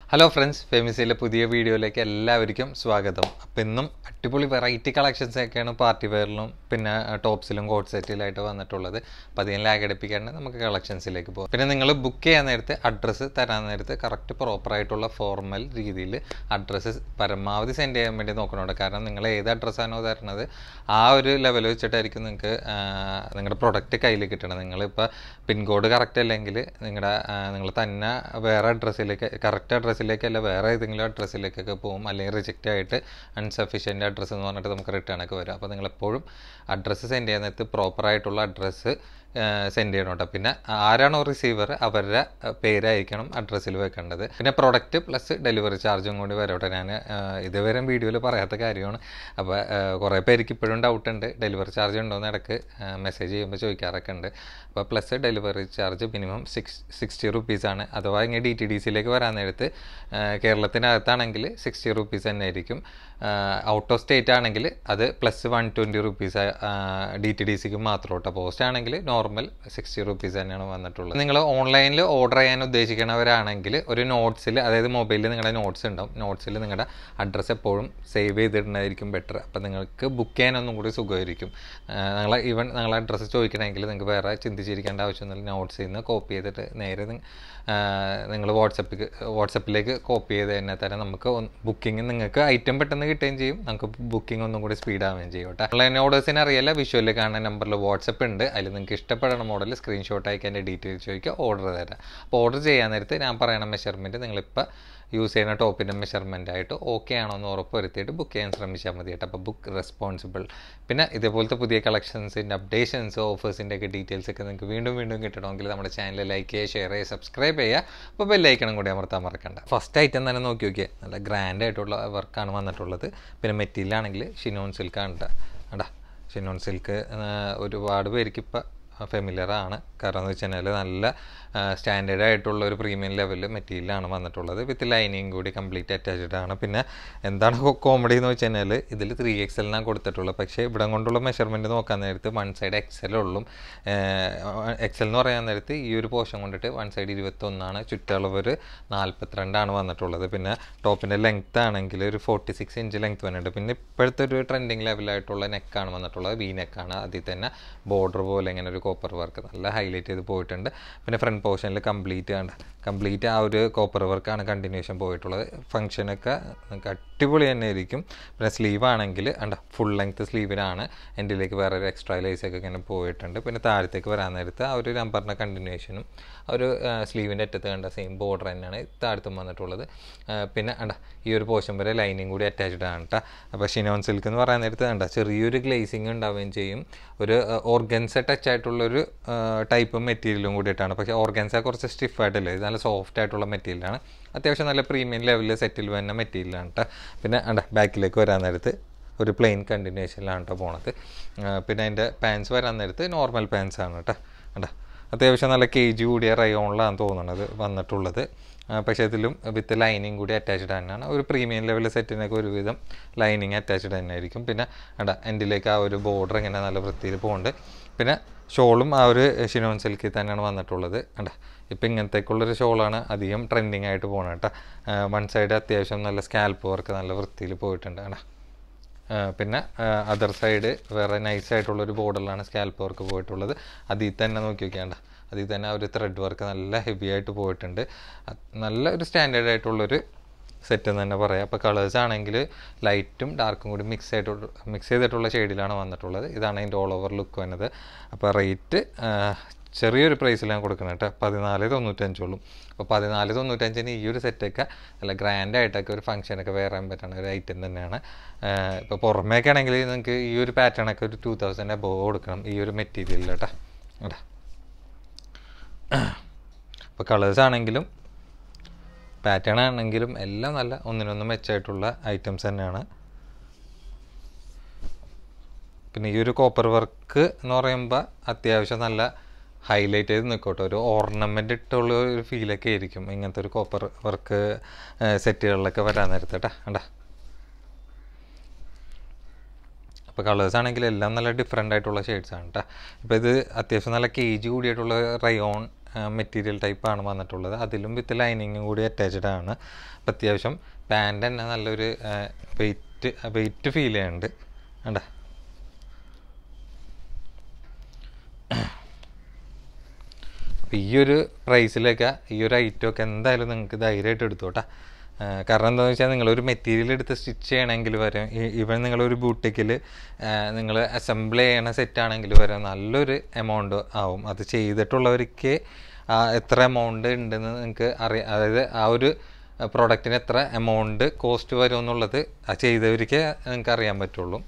Hello friends ഫെമിസിലെ പുതിയ വീഡിയോയിലേക്ക് എല്ലാവർക്കും സ്വാഗതം അപ്പം ഇന്നും അടിപൊളി വെറൈറ്റി കളക്ഷൻസ് ഒക്കെയാണ് പാർട്ടി വെയറിലും പിന്നെ ടോപ്സിലും കോട്ട് സെറ്റിലായിട്ട് വന്നിട്ടുള്ളത് അപ്പോൾ അതിനെ ലാഗ് അടിപ്പിക്കാണ്ട് നമുക്ക് കളക്ഷൻസിലേക്ക് പോകാം പിന്നെ നിങ്ങൾ ബുക്ക് ചെയ്യാൻ നേരത്തെ അഡ്രസ്സ് തരാൻ നേരത്ത് കറക്റ്റ് പ്രോപ്പറായിട്ടുള്ള ഫോർമൽ രീതിയിൽ അഡ്രസ്സ് പരമാവധി സെൻഡ് ചെയ്യാൻ വേണ്ടി നോക്കണുണ്ട് കാരണം നിങ്ങൾ ഏത് അഡ്രസ്സാണോ തരുന്നത് ആ ഒരു ലെവൽ വെച്ചിട്ടായിരിക്കും നിങ്ങൾക്ക് നിങ്ങളുടെ പ്രൊഡക്റ്റ് കയ്യിൽ കിട്ടണം നിങ്ങളിപ്പോൾ പിൻകോഡ് കറക്റ്റ് അല്ലെങ്കിൽ നിങ്ങളുടെ നിങ്ങൾ തന്നെ വേറെ അഡ്രസ്സിലേക്ക് കറക്റ്റ് അഡ്രസ്സിലേക്കല്ല വേറെ ഏതെങ്കിലും അഡ്രസ്സിലേക്കൊക്കെ പോകും അല്ലെങ്കിൽ റിജക്റ്റ് ആയിട്ട് അൺസഫീഷ്യൻ്റ് അഡ്രസ്സ് എന്ന് പറഞ്ഞിട്ട് നമുക്ക് റിട്ടേൺ ഒക്കെ വരും അപ്പോൾ നിങ്ങളെപ്പോഴും അഡ്രസ്സ് സെൻഡ് ചെയ്യുന്ന നേരത്ത് പ്രോപ്പറായിട്ടുള്ള അഡ്രസ്സ് സെൻഡ് ചെയ്യണം കേട്ടോ പിന്നെ ആരാണോ റിസീവർ അവരുടെ പേരായിരിക്കണം അഡ്രസ്സിൽ വെക്കേണ്ടത് പിന്നെ പ്രൊഡക്റ്റ് പ്ലസ് ഡെലിവറി ചാർജും കൂടി വരട്ടെ ഞാൻ ഇതുവരെ വീഡിയോയിൽ പറയാത്ത കാര്യമാണ് അപ്പോൾ കുറേ പേർക്ക് ഇപ്പോഴും ഡൗട്ട് ഉണ്ട് ഡെലിവറി ചാർജ് ഉണ്ടോ എന്ന് ഇടയ്ക്ക് മെസ്സേജ് ചെയ്യുമ്പോൾ ചോദിക്കാറൊക്കെ ഉണ്ട് അപ്പോൾ plus delivery charge minimum six sixty റുപ്പീസാണ് അഥവാ ഇങ്ങനെ ഡി ടി ഡി സിയിലേക്ക് വരാൻ നേരത്ത് കേരളത്തിനകത്താണെങ്കിൽ സിക്സ്റ്റി റുപ്പീസ് തന്നെ ആയിരിക്കും ഔട്ട് ഓഫ് സ്റ്റേറ്റ് ആണെങ്കിൽ അത് plus one twenty rupees D T D സിക്ക് മാത്രം കേട്ടോ പോസ്റ്റ് ആണെങ്കിൽ നോർമൽ സിക്സ്റ്റി റുപ്പീസ് തന്നെയാണ് വന്നിട്ടുള്ളത് നിങ്ങൾ ഓൺലൈനിൽ ഓർഡർ ചെയ്യാൻ ഉദ്ദേശിക്കുന്നവരാണെങ്കിൽ ഒരു നോട്ട്സിൽ അതായത് മൊബൈലിൽ നിങ്ങളുടെ നോട്ട്സ് ഉണ്ടാവും നോട്ട്സിൽ നിങ്ങളുടെ അഡ്രസ്സ് എപ്പോഴും സേവ് ചെയ്തിട്ടുണ്ടായിരിക്കും ബെറ്റർ അപ്പോൾ നിങ്ങൾക്ക് ബുക്ക് ചെയ്യാനൊന്നും കൂടി സുഖമായിരിക്കും നിങ്ങൾ ഈവൻ നിങ്ങൾ അഡ്രസ്സ് ചോദിക്കണമെങ്കിൽ നിങ്ങൾക്ക് വേറെ ചിന്തിച്ചിരിക്കേണ്ട ആവശ്യമൊന്നുമില്ല നോട്ട്സിൽ നിന്ന് കോപ്പി ചെയ്തിട്ട് നേരെ നിങ്ങൾ വാട്സപ്പിൽ വാട്സപ്പിലേക്ക് കോപ്പി ചെയ്ത് തന്നെ തരാം നമുക്ക് ബുക്കിംഗ് നിങ്ങൾക്ക് ഐറ്റം പെട്ടെന്ന് കിട്ടുകയും ചെയ്യും നമുക്ക് ബുക്കിംഗ് ഒന്നും കൂടി സ്പീഡ് ആവുകയും ചെയ്യും കേട്ടോ ഓൺലൈൻ ഓർഡേഴ്സിന് അറിയില്ല വിഷ്വലിൽ കാണുന്ന നമ്പറിൽ വാട്സപ്പ് ഉണ്ട് അതിൽ നിങ്ങൾക്ക് ഇഷ്ടപ്പെടുന്ന മോഡൽ സ്ക്രീൻഷോട്ട് അയക്കാൻ എൻ്റെ ഡീറ്റെയിൽസ് ചോദിക്കുക ഓർഡർ തരാം അപ്പോൾ ഓർഡർ ചെയ്യാൻ നേരത്ത് ഞാൻ പറയുന്ന മെഷർമെൻറ്റ് നിങ്ങളിപ്പോൾ യൂസ് ചെയ്യുന്ന ടോപ്പിൻ്റെ മെഷർമെൻ്റ് ആയിട്ട് ഓക്കെ ആണോ എന്ന് ഉറപ്പ് വരുത്തിയിട്ട് ബുക്ക് ചെയ്യാൻ ശ്രമിച്ചാൽ മതി കേട്ടോ അപ്പോൾ ബുക്ക് റെസ്പോൺസിബിൾ പിന്നെ ഇതേപോലത്തെ പുതിയ കളക്ഷൻസിൻ്റെ അപ്ഡേഷൻസ് ഓഫേഴ്സിൻ്റെ ഒക്കെ ഡീറ്റെയിൽസ് ഒക്കെ നിങ്ങൾക്ക് വീണ്ടും വീണ്ടും കിട്ടണമെങ്കിൽ നമ്മുടെ ചാനൽ ലൈക്ക് ചെയ്യുക ഷെയർ ചെയ്യുക സബ്സ്ക്രൈബ് ചെയ്യുക അപ്പോൾ ബെല്ലൈക്കണം കൂടി അമർത്താൻ മറക്കണ്ട ഫസ്റ്റ് ഐറ്റം തന്നെ നോക്കി നോക്കിയാൽ നല്ല ഗ്രാൻഡ് ആയിട്ടുള്ള വർക്കാണ് വന്നിട്ടുള്ളത് പിന്നെ മെറ്റീരിയൽ ആണെങ്കിൽ ഷിനോൺ സിൽക്കാണ് കേട്ടോ കേട്ടാ ഷിനോൺ സിൽക്ക് ഒരുപാട് പേർക്ക് ഇപ്പോൾ ഫെമിലിയർ ആണ് കാരണം എന്ന് വെച്ച് കഴിഞ്ഞാൽ നല്ല സ്റ്റാൻഡേർഡ് ആയിട്ടുള്ള ഒരു പ്രീമിയം ലെവലിൽ മെറ്റീരിയലാണ് വന്നിട്ടുള്ളത് വിത്ത് ലൈനിങ് കൂടി കംപ്ലീറ്റ് അറ്റാച്ച്ഡ് ആണ് പിന്നെ എന്താണ് കോമഡി എന്ന് വെച്ച് കഴിഞ്ഞാൽ ഇതിൽ ത്രീ എക്സ് എല്ലിനാണ് കൊടുത്തിട്ടുള്ളത് പക്ഷേ ഇവിടെ കൊണ്ടുള്ള മെഷർമെൻറ്റ് നോക്കാൻ നേരത്ത് വൺ സൈഡ് എക്സൽ ഉള്ളും എക്സൽ എന്ന് പറയാൻ നേരത്ത് ഈ ഒരു പോർഷൻ കൊണ്ടിട്ട് വൺ സൈഡ് ഇരുപത്തൊന്നാണ് ചുറ്റളവ് ഒരു നാൽപ്പത്തിരണ്ടാണ് വന്നിട്ടുള്ളത് പിന്നെ ടോപ്പിൻ്റെ ലെങ്ത് ആണെങ്കിൽ ഒരു ഫോർട്ടി സിക്സ് ഇഞ്ച് ലെങ്ത് വന്നിട്ടുണ്ട് പിന്നെ ഇപ്പോഴത്തെ ഒരു ട്രെൻഡിങ് ലെവലായിട്ടുള്ള നെക്കാണ് വന്നിട്ടുള്ളത് വി നെക്കാണ് അതിൽ തന്നെ ബോർഡർ പോലെ ഇങ്ങനെ ഒരു കോപ്പർ വർക്ക് നല്ല ഹൈലൈറ്റ് ചെയ്ത് പോയിട്ടുണ്ട് പിന്നെ ഫ്രണ്ട് പോർഷനിൽ കംപ്ലീറ്റ് കണ്ട കംപ്ലീറ്റ് ആ ഒരു കോപ്പർ വർക്കാണ് കണ്ടിന്യൂഷൻ പോയിട്ടുള്ളത് ഫംഗ്ഷനൊക്കെ നിങ്ങൾക്ക് അടിപൊളി തന്നെ ആയിരിക്കും പിന്നെ സ്ലീവ് ആണെങ്കിൽ അണ്ട ഫുൾ ലെങ്ത് സ്ലീവിലാണ് എൻ്റെലേക്ക് വേറെ ഒരു എക്സ്ട്രാ ലൈസൊക്കെ ഇങ്ങനെ പോയിട്ടുണ്ട് പിന്നെ താഴത്തേക്ക് വരാൻ നേരത്ത് ആ ഒരു നമ്പറിൻ്റെ കണ്ടിന്യൂഷനും ആ ഒരു സ്ലീവിൻ്റെ അറ്റത്ത് കണ്ട സെയിം ബോർഡർ തന്നെയാണ് താഴത്തും വന്നിട്ടുള്ളത് പിന്നെ അണ്ട ഈ ഒരു പോർഷൻ വരെ ലൈനിങ് കൂടി അറ്റാച്ച്ഡ് ആണ് കേട്ടോ അപ്പോൾ ഷിനോൺ സിൽക്ക് എന്ന് പറയാൻ നേരത്ത് കണ്ട ചെറിയൊരു ഗ്ലേസിങ് ഉണ്ടാവുകയും ചെയ്യും ഒരു ഓർഗൻസ ടച്ച് ആയിട്ടുള്ളൊരു ടൈപ്പ് മെറ്റീരിയലും കൂടിയിട്ടാണ് പക്ഷേ ഓർഗൻസ കുറച്ച് സ്റ്റിഫ് ആയിട്ടില്ല ഇത് നല്ല സോഫ്റ്റ് ആയിട്ടുള്ള മെറ്റീരിയലാണ് അത്യാവശ്യം നല്ല പ്രീമിയം ലെവലിൽ സെറ്റിൽ വരുന്ന മെറ്റീരിയലാണ് കേട്ടോ പിന്നെ അണ്ട ബാക്കിലേക്ക് വരാൻ നേരത്ത് ഒരു പ്ലെയിൻ കണ്ടിന്യൂഷനിലാണ് കേട്ടോ പോണത് പിന്നെ അതിൻ്റെ പാൻസ് വരാൻ നേരത്ത് നോർമൽ പാൻസ് ആണ് കേട്ടോ കണ്ടോ അത്യാവശ്യം നല്ല കെ ജി കൂടിയ റയോണിലാണ് തോന്നുന്നത് വന്നിട്ടുള്ളത് പക്ഷേ ഇതിലും വിത്ത് ലൈനിങ് കൂടി അറ്റാച്ച്ഡ് തന്നെയാണ് ഒരു പ്രീമിയം ലെവൽ സെറ്റിനൊക്കെ ഒരുവിധം ലൈനിങ് അറ്റാച്ച്ഡ് തന്നെ ആയിരിക്കും പിന്നെ അട എൻഡിലേക്ക് ആ ഒരു ബോർഡർ ഇങ്ങനെ നല്ല വൃത്തിയിൽ പോകുന്നുണ്ട് പിന്നെ ഷോളും ആ ഒരു ഷിനോൺ സിൽക്കിൽ തന്നെയാണ് വന്നിട്ടുള്ളത് അണ്ട ഇപ്പം ഇങ്ങനത്തേക്കുള്ളൊരു ഷോളാണ് അധികം ട്രെൻഡിങ് ആയിട്ട് പോകുന്നത് കേട്ടോ വൺ സൈഡ് അത്യാവശ്യം നല്ല സ്കാൽപ്പ് വർക്ക് നല്ല വൃത്തിയിൽ പോയിട്ടുണ്ട് കേട്ടോ പിന്നെ അതർ സൈഡ് വേറെ നൈസായിട്ടുള്ളൊരു ബോർഡറിലാണ് സ്കാൽപ്പ് വർക്ക് പോയിട്ടുള്ളത് അതിൽ തന്നെ നോക്കി നോക്കിയാണ്ട അതിൽ തന്നെ ആ ഒരു ത്രെഡ് വർക്ക് നല്ല ഹെവി ആയിട്ട് പോയിട്ടുണ്ട് നല്ല ഒരു സ്റ്റാൻഡേർഡ് ആയിട്ടുള്ളൊരു സെറ്റ് എന്ന് തന്നെ പറയാം അപ്പോൾ കളേഴ്സ് ആണെങ്കിൽ ലൈറ്റും ഡാർക്കും കൂടി മിക്സ് ആയിട്ടുള്ള മിക്സ് ചെയ്തിട്ടുള്ള ഷെയ്ഡിലാണ് വന്നിട്ടുള്ളത് ഇതാണ് അതിൻ്റെ ഓൾ ഓവർ ലുക്ക് വന്നത് അപ്പോൾ റേറ്റ് ചെറിയൊരു പ്രൈസിലാണ് കൊടുക്കുന്നത് കേട്ടോ പതിനാല് തൊണ്ണൂറ്റഞ്ചുള്ളൂ അപ്പോൾ പതിനാല് തൊണ്ണൂറ്റഞ്ചിന് ഈ ഒരു സെറ്റൊക്കെ നല്ല ഗ്രാൻഡ് ആയിട്ടൊക്കെ ഒരു ഫംഗ്ഷനൊക്കെ വേറെ പറ്റുന്ന ഒരു ഐറ്റം തന്നെയാണ് ഇപ്പോൾ പുറമേക്ക് ആണെങ്കിൽ നിങ്ങൾക്ക് ഈ ഒരു പാറ്റേണൊക്കെ ഒരു ടു തൗസൻഡ് അബോവ് കൊടുക്കണം ഈ ഒരു മെറ്റീരിയലിൽ കേട്ടോ കേട്ടോ അപ്പോൾ കളേഴ്സ് ആണെങ്കിലും പാറ്റേൺ ആണെങ്കിലും എല്ലാം നല്ല ഒന്നിനൊന്ന് മെച്ചമായിട്ടുള്ള ഐറ്റംസ് തന്നെയാണ് പിന്നെ ഈ ഒരു കോപ്പർ വർക്ക് എന്ന് പറയുമ്പോൾ അത്യാവശ്യം നല്ല ഹൈലൈറ്റ് ചെയ്ത് നിൽക്കട്ടെ ഒരു ഓർണമെൻ്റ് ഇട്ടുള്ള ഒരു ഫീലൊക്കെ ആയിരിക്കും ഇങ്ങനത്തെ ഒരു കോപ്പർ വർക്ക് സെറ്റുകളിലൊക്കെ വരാൻ നേരത്തെ കേട്ടാ കണ്ടാ അപ്പോൾ കളേഴ്സ് ആണെങ്കിൽ എല്ലാം നല്ല ഡിഫറെൻ്റ് ആയിട്ടുള്ള ഷെയ്ഡ്സ് ആണ് കേട്ടോ ഇപ്പോൾ ഇത് അത്യാവശ്യം നല്ല കെ ജി കൂടിയിട്ടുള്ള റയോൺ മെറ്റീരിയൽ ടൈപ്പാണ് വന്നിട്ടുള്ളത് അതിലും വിത്ത് ലൈനിങ്ങും കൂടി അറ്റാച്ച്ഡ് ആണ് അപ്പം അത്യാവശ്യം പാൻറ് തന്നെ നല്ലൊരു വെയിറ്റ് വെയിറ്റ് ഫീൽ ചെയ്യുന്നുണ്ട് കണ്ട അപ്പോൾ ഈ ഒരു പ്രൈസിലൊക്കെ ഈ ഒരു ഐറ്റമൊക്കെ എന്തായാലും നിങ്ങൾക്ക് ധൈര്യമായിട്ട് എടുത്തോട്ടാ കാരണം എന്താണെന്ന് വെച്ചാൽ നിങ്ങളൊരു മെറ്റീരിയൽ എടുത്ത് സ്റ്റിച്ച് ചെയ്യണമെങ്കിൽ വരെ ഇവൻ നിങ്ങളൊരു ബൂട്ടിക്കിൽ നിങ്ങൾ അസംബിൾ ചെയ്യണ സെറ്റ് ആണെങ്കിൽ വരെ നല്ലൊരു എമൗണ്ട് ആവും അത് ചെയ്തിട്ടുള്ളവർക്ക് ആ എത്ര എമൗണ്ട് ഉണ്ടെന്ന് നിങ്ങൾക്ക് അറിയാം അതായത് ആ ഒരു പ്രോഡക്റ്റിന് എത്ര എമൗണ്ട് കോസ്റ്റ് വരും എന്നുള്ളത് ആ ചെയ്തവർക്ക് നിങ്ങൾക്ക് അറിയാൻ പറ്റുള്ളൂ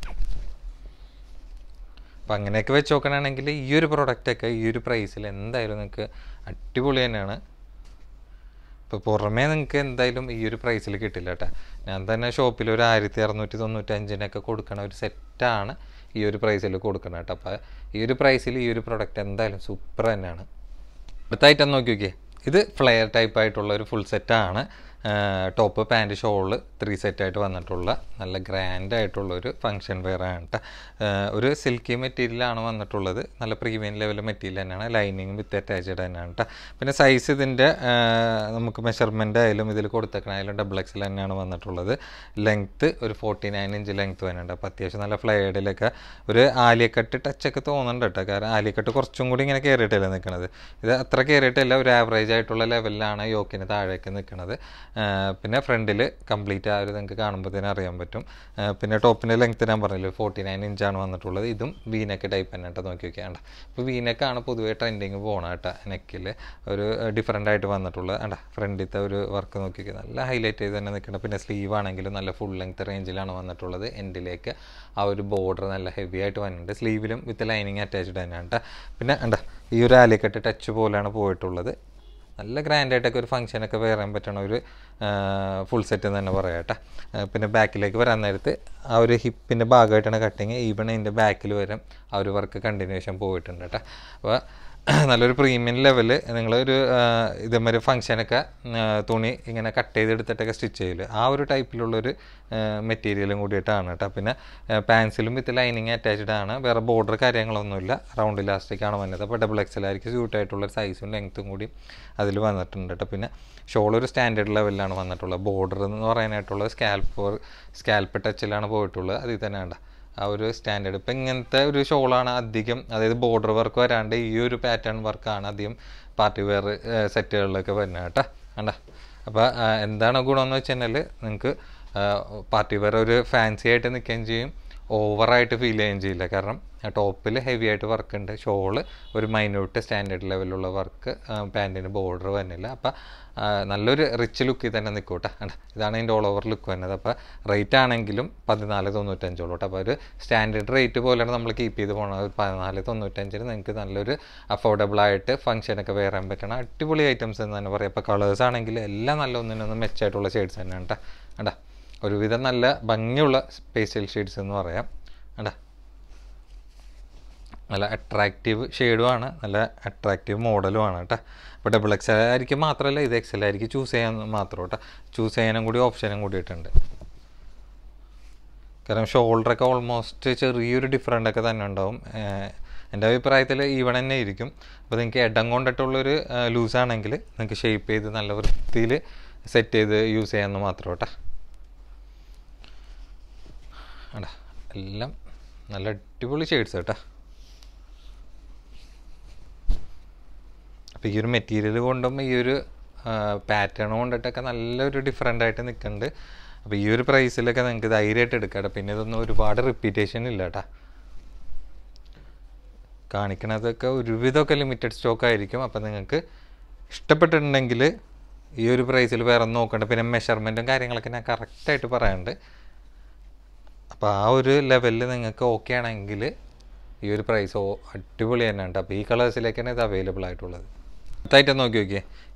അപ്പം അങ്ങനെയൊക്കെ വെച്ച് നോക്കണമെങ്കിൽ ഈ ഒരു പ്രൊഡക്റ്റൊക്കെ ഈ ഒരു പ്രൈസിൽ എന്തായാലും നിങ്ങൾക്ക് അടിപൊളി തന്നെയാണ് ഇപ്പോൾ പുറമേ നിങ്ങൾക്ക് എന്തായാലും ഈ ഒരു പ്രൈസിൽ കിട്ടില്ല കേട്ടോ ഞാൻ തന്നെ ഷോപ്പിൽ ഒരു ആയിരത്തി അറുന്നൂറ്റി തൊണ്ണൂറ്റഞ്ചിനൊക്കെ കൊടുക്കണ ഒരു സെറ്റാണ് ഈ ഒരു പ്രൈസിൽ കൊടുക്കണം കേട്ടോ അപ്പോൾ ഈ ഒരു പ്രൈസിൽ ഈ ഒരു പ്രൊഡക്റ്റ് എന്തായാലും സൂപ്പർ തന്നെയാണ് അടുത്ത ഐറ്റം നോക്കി നോക്കിയേ ഇത് ഫ്ലെയർ ടൈപ്പ് ആയിട്ടുള്ള ഒരു ഫുൾ സെറ്റാണ് ടോപ്പ് പാൻറ് ഷോള് ത്രീ സെറ്റായിട്ട് വന്നിട്ടുള്ള നല്ല ഗ്രാൻഡ് ആയിട്ടുള്ള ഒരു ഫങ്ഷൻ വെയർ ആണ് കേട്ടോ ഒരു സിൽക്കി മെറ്റീരിയലാണ് വന്നിട്ടുള്ളത് നല്ല പ്രീമിയം ലെവൽ മെറ്റീരിയൽ തന്നെയാണ് ലൈനിങ് വിത്ത് അറ്റാച്ച്ഡ് തന്നെയാണ് കേട്ടോ പിന്നെ സൈസ് ഇതിൻ്റെ നമുക്ക് മെഷർമെൻ്റ് ആയാലും ഇതിൽ കൊടുത്തേക്കണായാലും ഡബിൾ എക്സൽ തന്നെയാണ് വന്നിട്ടുള്ളത് ലെങ്ത്ത് ഒരു ഫോർട്ടി നയൻ ഇഞ്ച് ലെങ്ത്ത് വരുന്നുണ്ട് അപ്പോൾ അത്യാവശ്യം നല്ല ഫ്ലെയർഡിലൊക്കെ ഒരു ആലിയക്കട്ട് ടച്ചൊക്കെ തോന്നുന്നുണ്ട് കേട്ടോ കാരണം ആലിയക്കട്ട് കുറച്ചും കൂടി ഇങ്ങനെ കയറിയിട്ടല്ല നിൽക്കുന്നത് ഇത് അത്ര കയറിയിട്ടല്ല ഒരു ആവറേജ് ആയിട്ടുള്ള ലെവലിലാണ് യോക്കിന് താഴേക്ക് നിൽക്കുന്നത് പിന്നെ ഫ്രണ്ടിൽ കംപ്ലീറ്റ് ആ ഒരു നിങ്ങൾക്ക് കാണുമ്പോൾ തന്നെ അറിയാൻ പറ്റും പിന്നെ ടോപ്പിൻ്റെ ലെങ്ത്ത് ഞാൻ പറഞ്ഞില്ല ഫോർട്ടി നയൻ ഇഞ്ചാണ് വന്നിട്ടുള്ളത് ഇതും വീനെക്ക് ടൈപ്പ് തന്നെ കേട്ടോ നോക്കി നോക്കിയാണ്ട ഇപ്പോൾ വീനെക്കാണ് പൊതുവേ ട്രെൻഡിങ് പോകണം കേട്ടോ നെക്കിൽ ഒരു ഡിഫറെൻ്റ് ആയിട്ട് വന്നിട്ടുള്ളത് ആണ്ട ഫ്രണ്ടിലത്തെ ഒരു വർക്ക് നോക്കി നോക്കി നല്ല ഹൈലൈറ്റ് ചെയ്ത് തന്നെ നിൽക്കണം പിന്നെ സ്ലീവ് ആണെങ്കിലും നല്ല ഫുൾ ലെങ്ത് റേഞ്ചിലാണ് വന്നിട്ടുള്ളത് എൻഡിലേക്ക് ആ ഒരു ബോർഡർ നല്ല ഹെവി ആയിട്ട് വന്നിട്ടുണ്ട് സ്ലീവിലും വിത്ത് ലൈനിങ് അറ്റാച്ച്ഡ് തന്നെയാണ് കേട്ടോ പിന്നെ അണ്ട ഈ ഒരു ആലിക്കട്ട് ടച്ച് പോലെയാണ് പോയിട്ടുള്ളത് നല്ല ഗ്രാൻഡായിട്ടൊക്കെ ഒരു ഫംഗ്ഷനൊക്കെ വെയർ ചെയ്യാൻ പറ്റണ ഒരു ഫുൾ സെറ്റ് എന്ന് തന്നെ പറയാം കേട്ടോ പിന്നെ ബാക്കിലേക്ക് വരാൻ നേരത്ത് ആ ഒരു ഹിപ്പിൻ്റെ ഭാഗമായിട്ടാണ് കട്ടിങ് ഈവൺ ഇതിൻ്റെ ബാക്കിൽ വരും ആ ഒരു വർക്ക് കണ്ടിന്യൂഷൻ പോയിട്ടുണ്ട് കേട്ടോ അപ്പോൾ നല്ലൊരു പ്രീമിയം ലെവൽ നിങ്ങളൊരു ഇതേമാതിരി ഫങ്ഷനൊക്കെ തുണി ഇങ്ങനെ കട്ട് ചെയ്തെടുത്തിട്ടൊക്കെ സ്റ്റിച്ച് ചെയ്യില്ല ആ ഒരു ടൈപ്പിലുള്ളൊരു മെറ്റീരിയലും കൂടിയിട്ടാണ് കേട്ടോ പിന്നെ പാൻസിലും വിത്ത് ലൈനിങ് അറ്റാച്ച്ഡ് ആണ് വേറെ ബോർഡർ കാര്യങ്ങളൊന്നുമില്ല റൗണ്ട് ഇലാസ്റ്റിക് ആണ് വന്നത് അപ്പോൾ ഡബിൾ എക്സൽ ആയിരിക്കും സ്യൂട്ട് ആയിട്ടുള്ള സൈസും ലെങ്ത്തും കൂടി അതിൽ വന്നിട്ടുണ്ട് കേട്ടോ പിന്നെ ഷോൾ ഒരു സ്റ്റാൻഡേർഡ് ലെവലിലാണ് വന്നിട്ടുള്ളത് ബോർഡർ എന്ന് പറയാനായിട്ടുള്ളത് സ്കാൽപ്പ് സ്കാൽപ്പ് ടച്ചിലാണ് പോയിട്ടുള്ളത് അതിൽ തന്നെ വേണ്ട ആ ഒരു സ്റ്റാൻഡേർഡ് ഇപ്പം ഇങ്ങനത്തെ ഒരു ഷോളാണ് അധികം അതായത് ബോർഡർ വർക്ക് വരാണ്ട് ഈ ഒരു പാറ്റേൺ വർക്കാണ് അധികം പാർട്ടി വെയർ സെറ്റുകളിലൊക്കെ വരുന്നത് കേട്ടോ കണ്ട അപ്പോൾ എന്താണ് ഗുണമെന്ന് വെച്ച് കഴിഞ്ഞാൽ നിങ്ങൾക്ക് പാർട്ടി വെയർ ഒരു ഫാൻസി ആയിട്ട് നിൽക്കുകയും ചെയ്യും ഓവറായിട്ട് ഫീൽ ചെയ്യുകയും ചെയ്യില്ല കാരണം ടോപ്പിൽ ഹെവി ആയിട്ട് വർക്ക് ഉണ്ട് ഷോള് ഒരു മൈന്യൂട്ട് സ്റ്റാൻഡേർഡ് ലെവലുള്ള വർക്ക് പാൻറ്റിന് ബോർഡർ വരുന്നില്ല അപ്പോൾ നല്ലൊരു റിച്ച് ലുക്കിൽ തന്നെ നിൽക്കൂട്ടെ ഇതാണ് അതിൻ്റെ ഓൾ ഓവർ ലുക്ക് വരുന്നത് അപ്പോൾ റേറ്റ് ആണെങ്കിലും പതിനാല് തൊണ്ണൂറ്റഞ്ചോളൂ കേട്ടോ അപ്പോൾ ഒരു സ്റ്റാൻഡേർഡ് റേറ്റ് പോലെയാണ് നമ്മൾ കീപ്പ് ചെയ്ത് പോകുന്നത് ഒരു പതിനാല് തൊണ്ണൂറ്റഞ്ചിന് നിങ്ങൾക്ക് നല്ലൊരു അഫോർഡബിൾ ആയിട്ട് ഫംഗ്ഷനൊക്കെ വെയർ ചെയ്യാൻ പറ്റണം അടിപൊളി ഐറ്റംസ് എന്ന് തന്നെ പറയാം അപ്പോൾ കളേഴ്സ് ആണെങ്കിൽ എല്ലാം നല്ല ഒന്നിനൊന്നും മെച്ചമായിട്ടുള്ള ഷെയ്ഡ്സ് തന്നെയാണ് കേട്ടോ കണ്ടാ ഒരുവിധം നല്ല ഭംഗിയുള്ള പേസ്റ്റൽ ഷെയ്ഡ്സ് എന്ന് പറയാം കണ്ടാ നല്ല അട്രാക്റ്റീവ് ഷെയ്ഡുമാണ് നല്ല അട്രാക്റ്റീവ് മോഡലുമാണ് കേട്ടോ അപ്പോൾ ഡബിൾ എക്സ് ആയിരിക്കും മാത്രമല്ല ഇത് എക്സൽ ആയിരിക്കും ചൂസ് ചെയ്യാൻ മാത്രം കേട്ടോ ചൂസ് ചെയ്യാനും കൂടി ഓപ്ഷനും കൂടിയിട്ടുണ്ട് കാരണം ഷോൾഡറൊക്കെ ഓൾമോസ്റ്റ് ചെറിയൊരു ഡിഫറൻ്റ് ഒക്കെ തന്നെ ഉണ്ടാവും എൻ്റെ അഭിപ്രായത്തിൽ ഈവൺ തന്നെ ആയിരിക്കും അപ്പോൾ നിങ്ങൾക്ക് ഇടം കൊണ്ടിട്ടുള്ളൊരു ലൂസാണെങ്കിൽ നിങ്ങൾക്ക് ഷേപ്പ് ചെയ്ത് നല്ല വൃത്തിയിൽ സെറ്റ് ചെയ്ത് യൂസ് ചെയ്യാമെന്ന് മാത്രം കേട്ടോ അടാ എല്ലാം നല്ല അടിപൊളി ഷെയ്ഡ്സ് കേട്ടോ അപ്പോൾ ഈ ഒരു മെറ്റീരിയൽ കൊണ്ടും ഈ ഒരു പാറ്റേൺ കൊണ്ടിട്ടൊക്കെ നല്ലൊരു ഡിഫറെൻ്റ് ആയിട്ട് നിൽക്കുന്നുണ്ട് അപ്പോൾ ഈ ഒരു പ്രൈസിലൊക്കെ നിങ്ങൾക്ക് ധൈര്യമായിട്ട് എടുക്കാം പിന്നെ ഇതൊന്നും ഒരുപാട് റിപ്പീറ്റേഷൻ ഇല്ല കേട്ടോ കാണിക്കണതൊക്കെ ഒരുവിധമൊക്കെ ലിമിറ്റഡ് സ്റ്റോക്ക് ആയിരിക്കും അപ്പോൾ നിങ്ങൾക്ക് ഇഷ്ടപ്പെട്ടിട്ടുണ്ടെങ്കിൽ ഈ ഒരു പ്രൈസിൽ വേറെ ഒന്നും നോക്കണ്ട പിന്നെ മെഷർമെൻറ്റും കാര്യങ്ങളൊക്കെ ഞാൻ കറക്റ്റായിട്ട് പറയാനുണ്ട് അപ്പോൾ ആ ഒരു ലെവലിൽ നിങ്ങൾക്ക് ഓക്കെ ആണെങ്കിൽ ഈ ഒരു പ്രൈസ് അടിപൊളി തന്നെ ഉണ്ട് അപ്പോൾ ഈ കളേഴ്സിലേക്കാണ് ഇത് അവൈലബിൾ ആയിട്ടുള്ളത് അടുത്തായിട്ട് നോക്കി നോക്കിയേ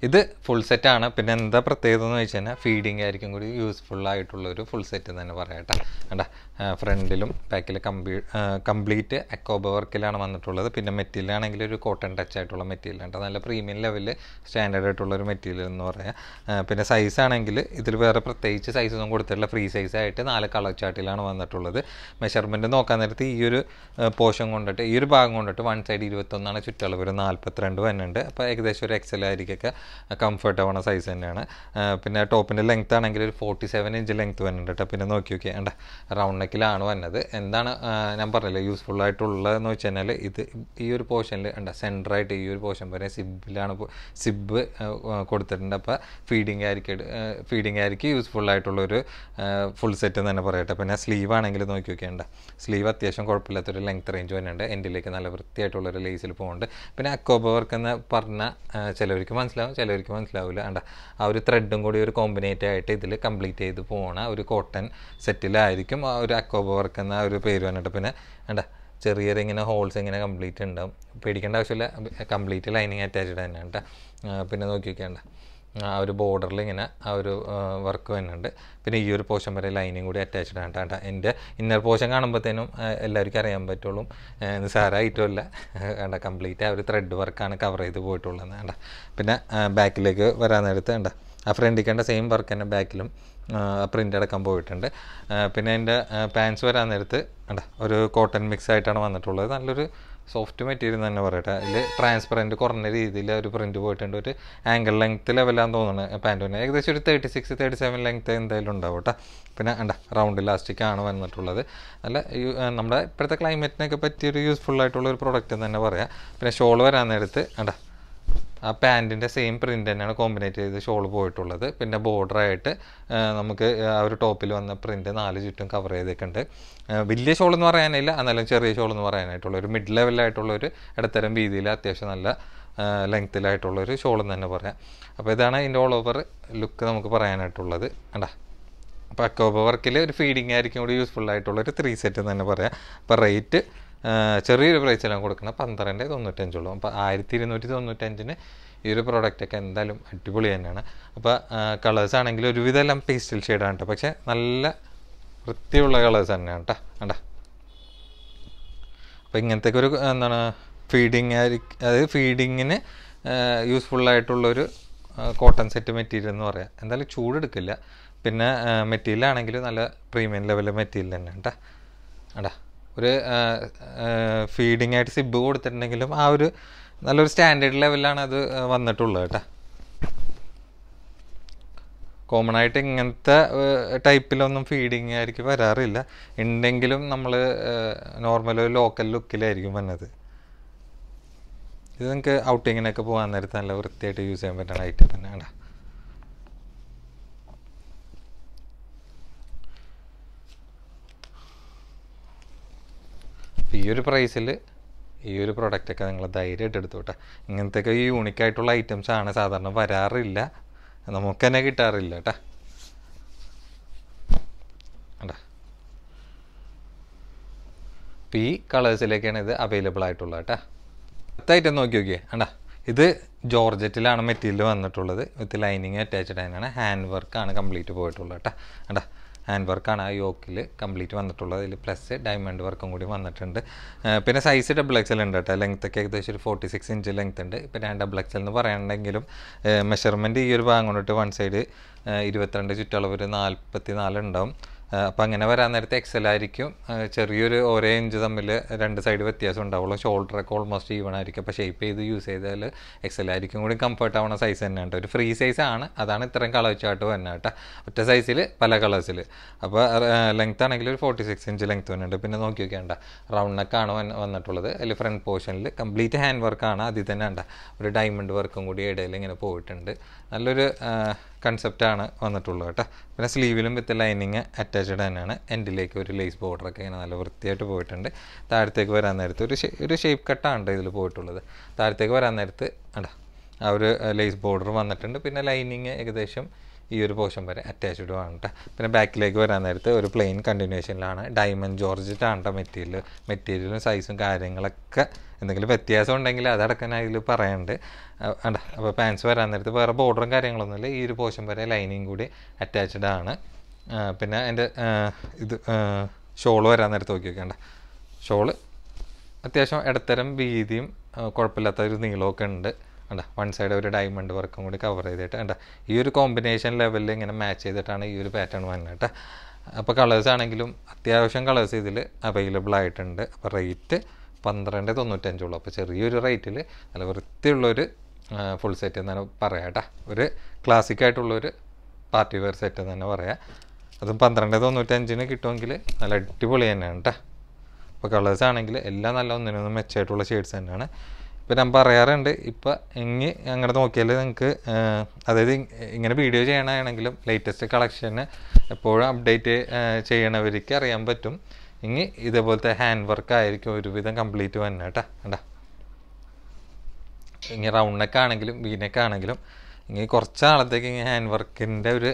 ഇത് ഫുൾ സെറ്റ് ആണ് പിന്നെ എന്താ പ്രത്യേകത എന്ന് വെച്ച് കഴിഞ്ഞാൽ ഫീഡിങ് ആയിരിക്കും കൂടി യൂസ്ഫുൾ ആയിട്ടുള്ള ഒരു ഫുൾ സെറ്റ് എന്ന് തന്നെ പറയട്ടെ കണ്ട ഫ്രണ്ടിലും ബാക്കിൽ കംപ്ലീ കംപ്ലീറ്റ് അക്കോബ വർക്കിലാണ് വന്നിട്ടുള്ളത് പിന്നെ മെറ്റീരിയൽ ആണെങ്കിൽ ഒരു കോട്ടൺ ടച്ച് ആയിട്ടുള്ള മെറ്റീരിയൽ ഉണ്ട് നല്ല പ്രീമിയം ലെവലിൽ സ്റ്റാൻഡേർഡ് ആയിട്ടുള്ള ഒരു മെറ്റീരിയൽ എന്ന് പറയാം ആ, പിന്നെ സൈസ് ആണെങ്കിൽ ഇതിൽ വേറെ പ്രത്യേകിച്ച് സൈസ് ഒന്നും കൊടുത്തിട്ടില്ല ഫ്രീ സൈസ് ആയിട്ട് നാല് കളർ ചാർട്ടിലാണ് വന്നിട്ടുള്ളത് മെഷർമെൻറ്റ് നോക്കാൻ നേരത്ത് ഈ ഒരു പോർഷൻ കൊണ്ടിട്ട് ഈ ഒരു ഭാഗം കൊണ്ടിട്ട് വൺ സൈഡ് ഇരുപത്തൊന്നാണ് ചുറ്റളവ് ഒരു നാൽപ്പത്തിരണ്ട് വരുന്നുണ്ട് അപ്പോൾ ഏകദേശം ഒരു എക്സൽ ആയിരിക്കൊക്കെ കംഫർട്ട് ആവണ സൈസ് തന്നെയാണ് ആ, പിന്നെ ടോപ്പിൻ്റെ ലെങ്ത് ആണെങ്കിൽ ഒരു ഫോർട്ടി സെവൻ ഇഞ്ച് ലെങ്ത് വരുന്നുണ്ട് കേട്ടോ പിന്നെ നോക്കി നോക്കി വേണ്ട റൗണ്ട് നെക്കിലാണ് വന്നത് എന്താണ് ആ, ഞാൻ പറഞ്ഞില്ലേ യൂസ്ഫുൾ ആയിട്ടുള്ളതെന്ന് വെച്ച് കഴിഞ്ഞാൽ ഇത് ഈ ഒരു പോർഷനിൽ ഉണ്ട് സെൻറ്ററായിട്ട് ഈ ഒരു പോർഷൻ വരെ സിബിലാണ് സിബ് കൊടുത്തിട്ടുണ്ട് അപ്പോൾ ഫീഡിങ് ആയിരിക്കും ഫീഡിങ് ആയിരിക്കും യൂസ്ഫുൾ ആയിട്ടുള്ളൊരു ഫുൾ സെറ്റ് എന്ന് തന്നെ പറയട്ടെ പിന്നെ സ്ലീവ് ആണെങ്കിൽ നോക്കി നോക്കിയുണ്ട് സ്ലീവ് അത്യാവശ്യം കുഴപ്പമില്ലാത്തൊരു ലെങ്ത് റേഞ്ച് വരുന്നുണ്ട് എൻഡിലേക്ക് നല്ല വൃത്തിയായിട്ടുള്ളൊരു ലേസിൽ പോകുന്നുണ്ട് പിന്നെ അക്കോബ വർക്ക് എന്ന് പറഞ്ഞ ചിലവർക്ക് മനസ്സിലാവും ചിലവർക്ക് മനസ്സിലാവില്ല അണ്ട ആ ഒരു ത്രെഡും കൂടി ഒരു കോമ്പിനേറ്റ് ആയിട്ട് ഇതിൽ കംപ്ലീറ്റ് ചെയ്ത് പോകണ ഒരു കോട്ടൺ സെറ്റിലായിരിക്കും ആ ഒരു അക്കോബ വർക്ക് എന്ന ഒരു പേര് വന്നിട്ട് പിന്നെ അണ്ട ചെറിയ ചെറിയ ഇങ്ങനെ ഹോൾസ് ഇങ്ങനെ കംപ്ലീറ്റ് ഉണ്ടാവും പേടിക്കേണ്ട ആവശ്യമില്ല കംപ്ലീറ്റ് ലൈനിങ് അറ്റാച്ച്ഡ് തന്നെയാണ് കേട്ടോ പിന്നെ നോക്കി നോക്കിയാണ്ട ആ ഒരു ബോർഡറിൽ ഇങ്ങനെ ആ ഒരു വർക്ക് വരുന്നുണ്ട് പിന്നെ ഈ ഒരു പോർഷൻ വരെ ലൈനിങ് കൂടി അറ്റാച്ച്ഡ് ആണ് കേട്ടോ എൻ്റെ ഇന്നർ പോർഷൻ കാണുമ്പോഴത്തേനും എല്ലാവർക്കും അറിയാൻ പറ്റുള്ളൂ നിസ്സാരമായിട്ടുമല്ല കണ്ട കംപ്ലീറ്റ് ആ ഒരു ത്രെഡ് വർക്കാണ് കവർ ചെയ്ത് പോയിട്ടുള്ളത് കണ്ട പിന്നെ ബാക്കിലേക്ക് വരാൻ നേരത്ത് കണ്ട ആ ഫ്രണ്ടിൽ കണ്ട സെയിം വർക്ക് തന്നെ ബാക്കിലും പ്രിൻ്റ് അടക്കം പോയിട്ടുണ്ട് ആ, പിന്നെ എൻ്റെ പാൻസ് വരാൻ നേരത്ത് കണ്ട ഒരു കോട്ടൺ മിക്സ് ആയിട്ടാണ് വന്നിട്ടുള്ളത് നല്ലൊരു സോഫ്റ്റ് മെറ്റീരിയൽ തന്നെ പറയട്ടെ അതിൽ ട്രാൻസ്പെറൻറ്റ് കുറഞ്ഞ രീതിയിൽ ഒരു പ്രിൻറ്റ് പോയിട്ടുണ്ട് ഒരു ആംഗിൾ ലെങ്ത്ത് ലെവലാന്ന് തോന്നുന്നത് പാൻറ്റിന് ഏകദേശം ഒരു thirty six thirty seven length എന്തായാലും ഉണ്ടാവും കേട്ടോ പിന്നെ അണ്ട റൗണ്ട് ഇലാസ്റ്റിക് ആണ് വന്നിട്ടുള്ളത് നല്ല യു- ആ, നമ്മുടെ ഇപ്പോഴത്തെ ക്ലൈമറ്റിനൊക്കെ പറ്റിയൊരു യൂസ്ഫുൾ ആയിട്ടുള്ള ഒരു പ്രൊഡക്റ്റ് എന്ന് തന്നെ പറയാം പിന്നെ ഷോൾ വരാൻ നേരത്ത് അണ്ട ആ പാൻറ്റിൻ്റെ സെയിം പ്രിൻ്റ് തന്നെയാണ് കോമ്പിനേറ്റ് ചെയ്ത് ഷോൾ പോയിട്ടുള്ളത് പിന്നെ ബോർഡറായിട്ട് നമുക്ക് ആ ഒരു ടോപ്പിൽ വന്ന പ്രിൻ്റ് നാല് ചുറ്റും കവർ ചെയ്തിട്ടുണ്ട് ആ, വലിയ ഷോൾ എന്ന് പറയാനില്ല എന്നാലും ചെറിയ ഷോൾ എന്ന് പറയാനായിട്ടുള്ള ഒരു മിഡ് ലെവലായിട്ടുള്ള ഒരു ഇടത്തരം വീതിയിൽ അത്യാവശ്യം നല്ല ലെങ്ത്തിലായിട്ടുള്ള ഒരു ഷോൾ എന്ന് തന്നെ പറയാം അപ്പോൾ ഇതാണ് ഇതിൻ്റെ ഓൾ ഓവർ ലുക്ക് നമുക്ക് പറയാനായിട്ടുള്ളത് കണ്ടാ അപ്പോൾ അക്കോബ വർക്കിൽ ഒരു ഫീഡിങ് ആയിരിക്കും കൂടി യൂസ്ഫുൾ ആയിട്ടുള്ള ഒരു ത്രീ സെറ്റ് എന്ന് തന്നെ പറയാം അപ്പോൾ റേറ്റ് ചെറിയൊരു പ്രൈസിലാണ് കൊടുക്കുന്നത് പന്ത്രണ്ട് തൊണ്ണൂറ്റഞ്ചുള്ളൂ അപ്പോൾ ആയിരത്തി ഇരുന്നൂറ്റി തൊണ്ണൂറ്റഞ്ചിന് ഈ ഒരു പ്രോഡക്റ്റൊക്കെ എന്തായാലും അടിപൊളി തന്നെയാണ് അപ്പോൾ കളേഴ്സ് ആണെങ്കിൽ ഒരുവിധം എല്ലാം പേസ്റ്റൽ ഷെയ്ഡാണ് കേട്ടോ പക്ഷേ നല്ല വൃത്തിയുള്ള കളേഴ്സ് തന്നെയാണ് കേട്ടോ കണ്ടാ അപ്പോൾ ഇങ്ങനത്തെ ഒരു എന്താണ് ഫീഡിങ് ആയിരിക്കും അതായത് ഫീഡിങ്ങിന് യൂസ്ഫുൾ ആയിട്ടുള്ളൊരു കോട്ടൺ സെറ്റ് മെറ്റീരിയൽ എന്ന് പറയാം എന്തായാലും ചൂടെടുക്കില്ല പിന്നെ മെറ്റീരിയൽ ആണെങ്കിൽ നല്ല പ്രീമിയം ലെവൽ മെറ്റീരിയൽ തന്നെ കേട്ടോ അടാ ഒരു ഫീഡിങ് ആയിട്ട് സിബ് കൊടുത്തിട്ടുണ്ടെങ്കിലും ആ ഒരു നല്ലൊരു സ്റ്റാൻഡേർഡ് ലെവലിലാണ് അത് ആ, വന്നിട്ടുള്ളത് കേട്ടോ കോമൺ ആയിട്ട് ഇങ്ങനത്തെ ടൈപ്പിലൊന്നും ഫീഡിങ് ആയിരിക്കും വരാറില്ല ഉണ്ടെങ്കിലും നമ്മൾ നോർമൽ ഒരു ലോക്കൽ ലുക്കിലായിരിക്കും വന്നത് ഇത് നിങ്ങൾക്ക് ഔട്ടിങ്ങിനൊക്കെ പോകാൻ നേരത്ത് നല്ല വൃത്തിയായിട്ട് യൂസ് ചെയ്യാൻ പറ്റുന്ന ഐറ്റം തന്നെയാണ് ഈ ഒരു പ്രൈസിൽ ഈ ഒരു പ്രൊഡക്റ്റൊക്കെ നിങ്ങൾ ധൈര്യമായിട്ട് എടുത്തു കേട്ടോ ഇങ്ങനത്തെയൊക്കെ ഈ യൂണിക് ആയിട്ടുള്ള ഐറ്റംസ് ആണ് സാധാരണ വരാറില്ല നമുക്ക് തന്നെ കിട്ടാറില്ല കേട്ടാ കണ്ടാ അപ്പോൾ ഈ കളേഴ്സിലേക്കാണ് ഇത് അവൈലബിൾ ആയിട്ടുള്ളത് കേട്ടോ അടുത്ത ഐറ്റം നോക്കി നോക്കിയേ അണ്ടാ ഇത് ജോർജറ്റിലാണ് മെറ്റീരിയൽ വന്നിട്ടുള്ളത് വിത്ത് ലൈനിങ് അറ്റാച്ച്ഡ് തന്നെയാണ് ഹാൻഡ് വർക്കാണ് കംപ്ലീറ്റ് പോയിട്ടുള്ളത് കേട്ടോ അണ്ടാ ഹാൻഡ് വർക്കാണ് ആ യോക്കിൽ കംപ്ലീറ്റ് വന്നിട്ടുള്ളത് ഇതിൽ പ്ലസ് ഡയമണ്ട് വർക്കും കൂടി വന്നിട്ടുണ്ട് ആ, പിന്നെ സൈസ് ഡബിൾ എക്സൽ ഉണ്ട് കേട്ടോ ലെങ്ത് ഒക്കെ ഏകദേശം ഒരു ഫോർട്ടി സിക്സ് ഇഞ്ച് ലെങ്ത് ഉണ്ട് പിന്നെ ഡബിൾ എക്സൽ എന്ന് പറയുന്നുണ്ടെങ്കിലും മെഷർമെൻറ്റ് ഈ ഒരു ഭാഗം കൊണ്ടിട്ട് വൺ സൈഡ് ഇരുപത്തിരണ്ട് ചുറ്റളവ് ഒരു നാൽപ്പത്തി നാല് ഉണ്ടാവും അപ്പം അങ്ങനെ വരാൻ നേരത്തെ എക്സൽ ആയിരിക്കും ആ, ചെറിയൊരു ഒരേ ഇഞ്ച് തമ്മിൽ രണ്ട് സൈഡ് വ്യത്യാസം ഉണ്ടാവുള്ളൂ ഷോൾഡറൊക്കെ ഓൾമോസ്റ്റ് ഈവൺ ആയിരിക്കും അപ്പോൾ ഷേപ്പ് ചെയ്ത് യൂസ് ചെയ്താൽ എക്സൽ ആയിരിക്കും കൂടി കംഫർട്ട് ആവുന്ന സൈസ് തന്നെയാണ് കേട്ടോ ഒരു ഫ്രീ സൈസ് ആണ് അതാണ് ഇത്രയും കളർ ചാർട്ട് തന്നെ കേട്ടോ ഒറ്റ സൈസിൽ പല കളേഴ്സിൽ അപ്പോൾ ലെങ്ത് ആണെങ്കിൽ ഒരു ഫോർട്ടി സിക്സ് ഇഞ്ച് ലെങ്ത് വരുന്നുണ്ട് പിന്നെ നോക്കി നോക്കിയാണ്ട റൗണ്ട് നെക്കാണ് വന്ന- വന്നിട്ടുള്ളത് അതിൽ ഫ്രണ്ട് പോർഷനിൽ കംപ്ലീറ്റ് ഹാൻഡ് വർക്കാണ് അതിൽ തന്നെ ഉണ്ട് ഒരു ഡയമണ്ട് വർക്കും കൂടി ഇടയിൽ ഇങ്ങനെ പോയിട്ടുണ്ട് നല്ലൊരു കൺസെപ്റ്റാണ് വന്നിട്ടുള്ളത് കേട്ടോ പിന്നെ സ്ലീവിലും വിത്ത് ലൈനിങ് അറ്റാച്ച്ഡ് തന്നെയാണ് എൻഡിലേക്ക് ഒരു ലേസ് ബോർഡറൊക്കെ ഇങ്ങനെ നല്ല വൃത്തിയായിട്ട് പോയിട്ടുണ്ട് താഴത്തേക്ക് വരാൻ നേരത്ത് ഒരു ഷേ- ഒരു ഷേപ്പ് കട്ടാണ് ഇതിൽ പോയിട്ടുള്ളത് താഴത്തേക്ക് വരാൻ നേരത്ത് അടാ ആ ഒരു ലേസ് ബോർഡർ വന്നിട്ടുണ്ട് പിന്നെ ലൈനിങ് ഏകദേശം ഈ ഒരു പോർഷൻ വരെ അറ്റാച്ച്ഡ് ആണ് കേട്ടോ പിന്നെ ബാക്കിലേക്ക് വരാൻ നേരത്ത് ഒരു പ്ലെയിൻ കണ്ടിന്യൂഷനിലാണ് ഡയമണ്ട് ജോർജറ്റാണ് കേട്ടോ മെറ്റീരിയൽ മെറ്റീരിയലും സൈസും കാര്യങ്ങളൊക്കെ എന്തെങ്കിലും വ്യത്യാസം ഉണ്ടെങ്കിൽ അതടക്കം അതിൽ പറയാനുണ്ട് അണ്ട അപ്പോൾ പാൻസ് വരാൻ നേരത്ത് വേറെ ബോർഡറും കാര്യങ്ങളൊന്നുമില്ല ഈ ഒരു പോർഷൻ വരെ ലൈനിങ് കൂടി അറ്റാച്ച്ഡ് ആണ് ആ, പിന്നെ എൻ്റെ ഇത് ഷോള് വരാൻ നേരത്ത് നോക്കി വെക്കേണ്ട ഷോള് അത്യാവശ്യം ഇടത്തരം വീതിയും ആ, കുഴപ്പമില്ലാത്ത ഒരു നീളമൊക്കെ ഉണ്ട് കണ്ട വൺ സൈഡ് ഒരു ഡയമണ്ട് വർക്കും കൂടി കവർ ചെയ്തിട്ട് കണ്ട ഈ ഒരു കോമ്പിനേഷൻ ലെവലിൽ ഇങ്ങനെ മാച്ച് ചെയ്തിട്ടാണ് ഈ ഒരു പാറ്റേൺ വന്നത് കേട്ടോ അപ്പോൾ കളേഴ്സ് ആണെങ്കിലും അത്യാവശ്യം കളേഴ്സ് ഇതിൽ അവൈലബിൾ ആയിട്ടുണ്ട് അപ്പോൾ റേറ്റ് പന്ത്രണ്ട് തൊണ്ണൂറ്റഞ്ചുള്ളൂ അപ്പോൾ ചെറിയൊരു റേറ്റിൽ നല്ല വൃത്തിയുള്ളൊരു ഫുൾ സെറ്റ് എന്നാണ് പറയാം കേട്ടോ ഒരു ക്ലാസിക് ആയിട്ടുള്ളൊരു പാർട്ടി വെയർ സെറ്റ് എന്ന് തന്നെ പറയാം അതും പന്ത്രണ്ട് തൊണ്ണൂറ്റഞ്ചിന് കിട്ടുമെങ്കിൽ നല്ല അടിപൊളി തന്നെയാണ് കേട്ടോ ഇപ്പോൾ കളേഴ്സ് ആണെങ്കിൽ എല്ലാം നല്ല ഒന്നിനൊന്നും മെച്ചമായിട്ടുള്ള ഷെയ്ഡ്സ് തന്നെയാണ് ഇപ്പോൾ ഞാൻ പറയാറുണ്ട് ഇപ്പോൾ ഇനി അങ്ങനെ നോക്കിയാൽ നിങ്ങൾക്ക് അതായത് ഇ- ഇങ്ങനെ വീഡിയോ ചെയ്യണമെങ്കിലും ലേറ്റസ്റ്റ് കളക്ഷന് എപ്പോഴും അപ്ഡേറ്റ് ചെയ്യണവർക്ക് അറിയാൻ പറ്റും ഇനി ഇതേപോലത്തെ ഹാൻഡ് വർക്ക് ആയിരിക്കും ഒരുവിധം കംപ്ലീറ്റ് വന്നെ കേട്ടോ കണ്ടാ ഇങ്ങനെ റൗണ്ട് നെക്ക് ആണെങ്കിലും വി നെക്ക് ആണെങ്കിലും ഇങ്ങനെ കുറച്ച് നാളത്തേക്ക് ഇങ്ങനെ ഹാൻഡ് വർക്കിൻ്റെ ഒരു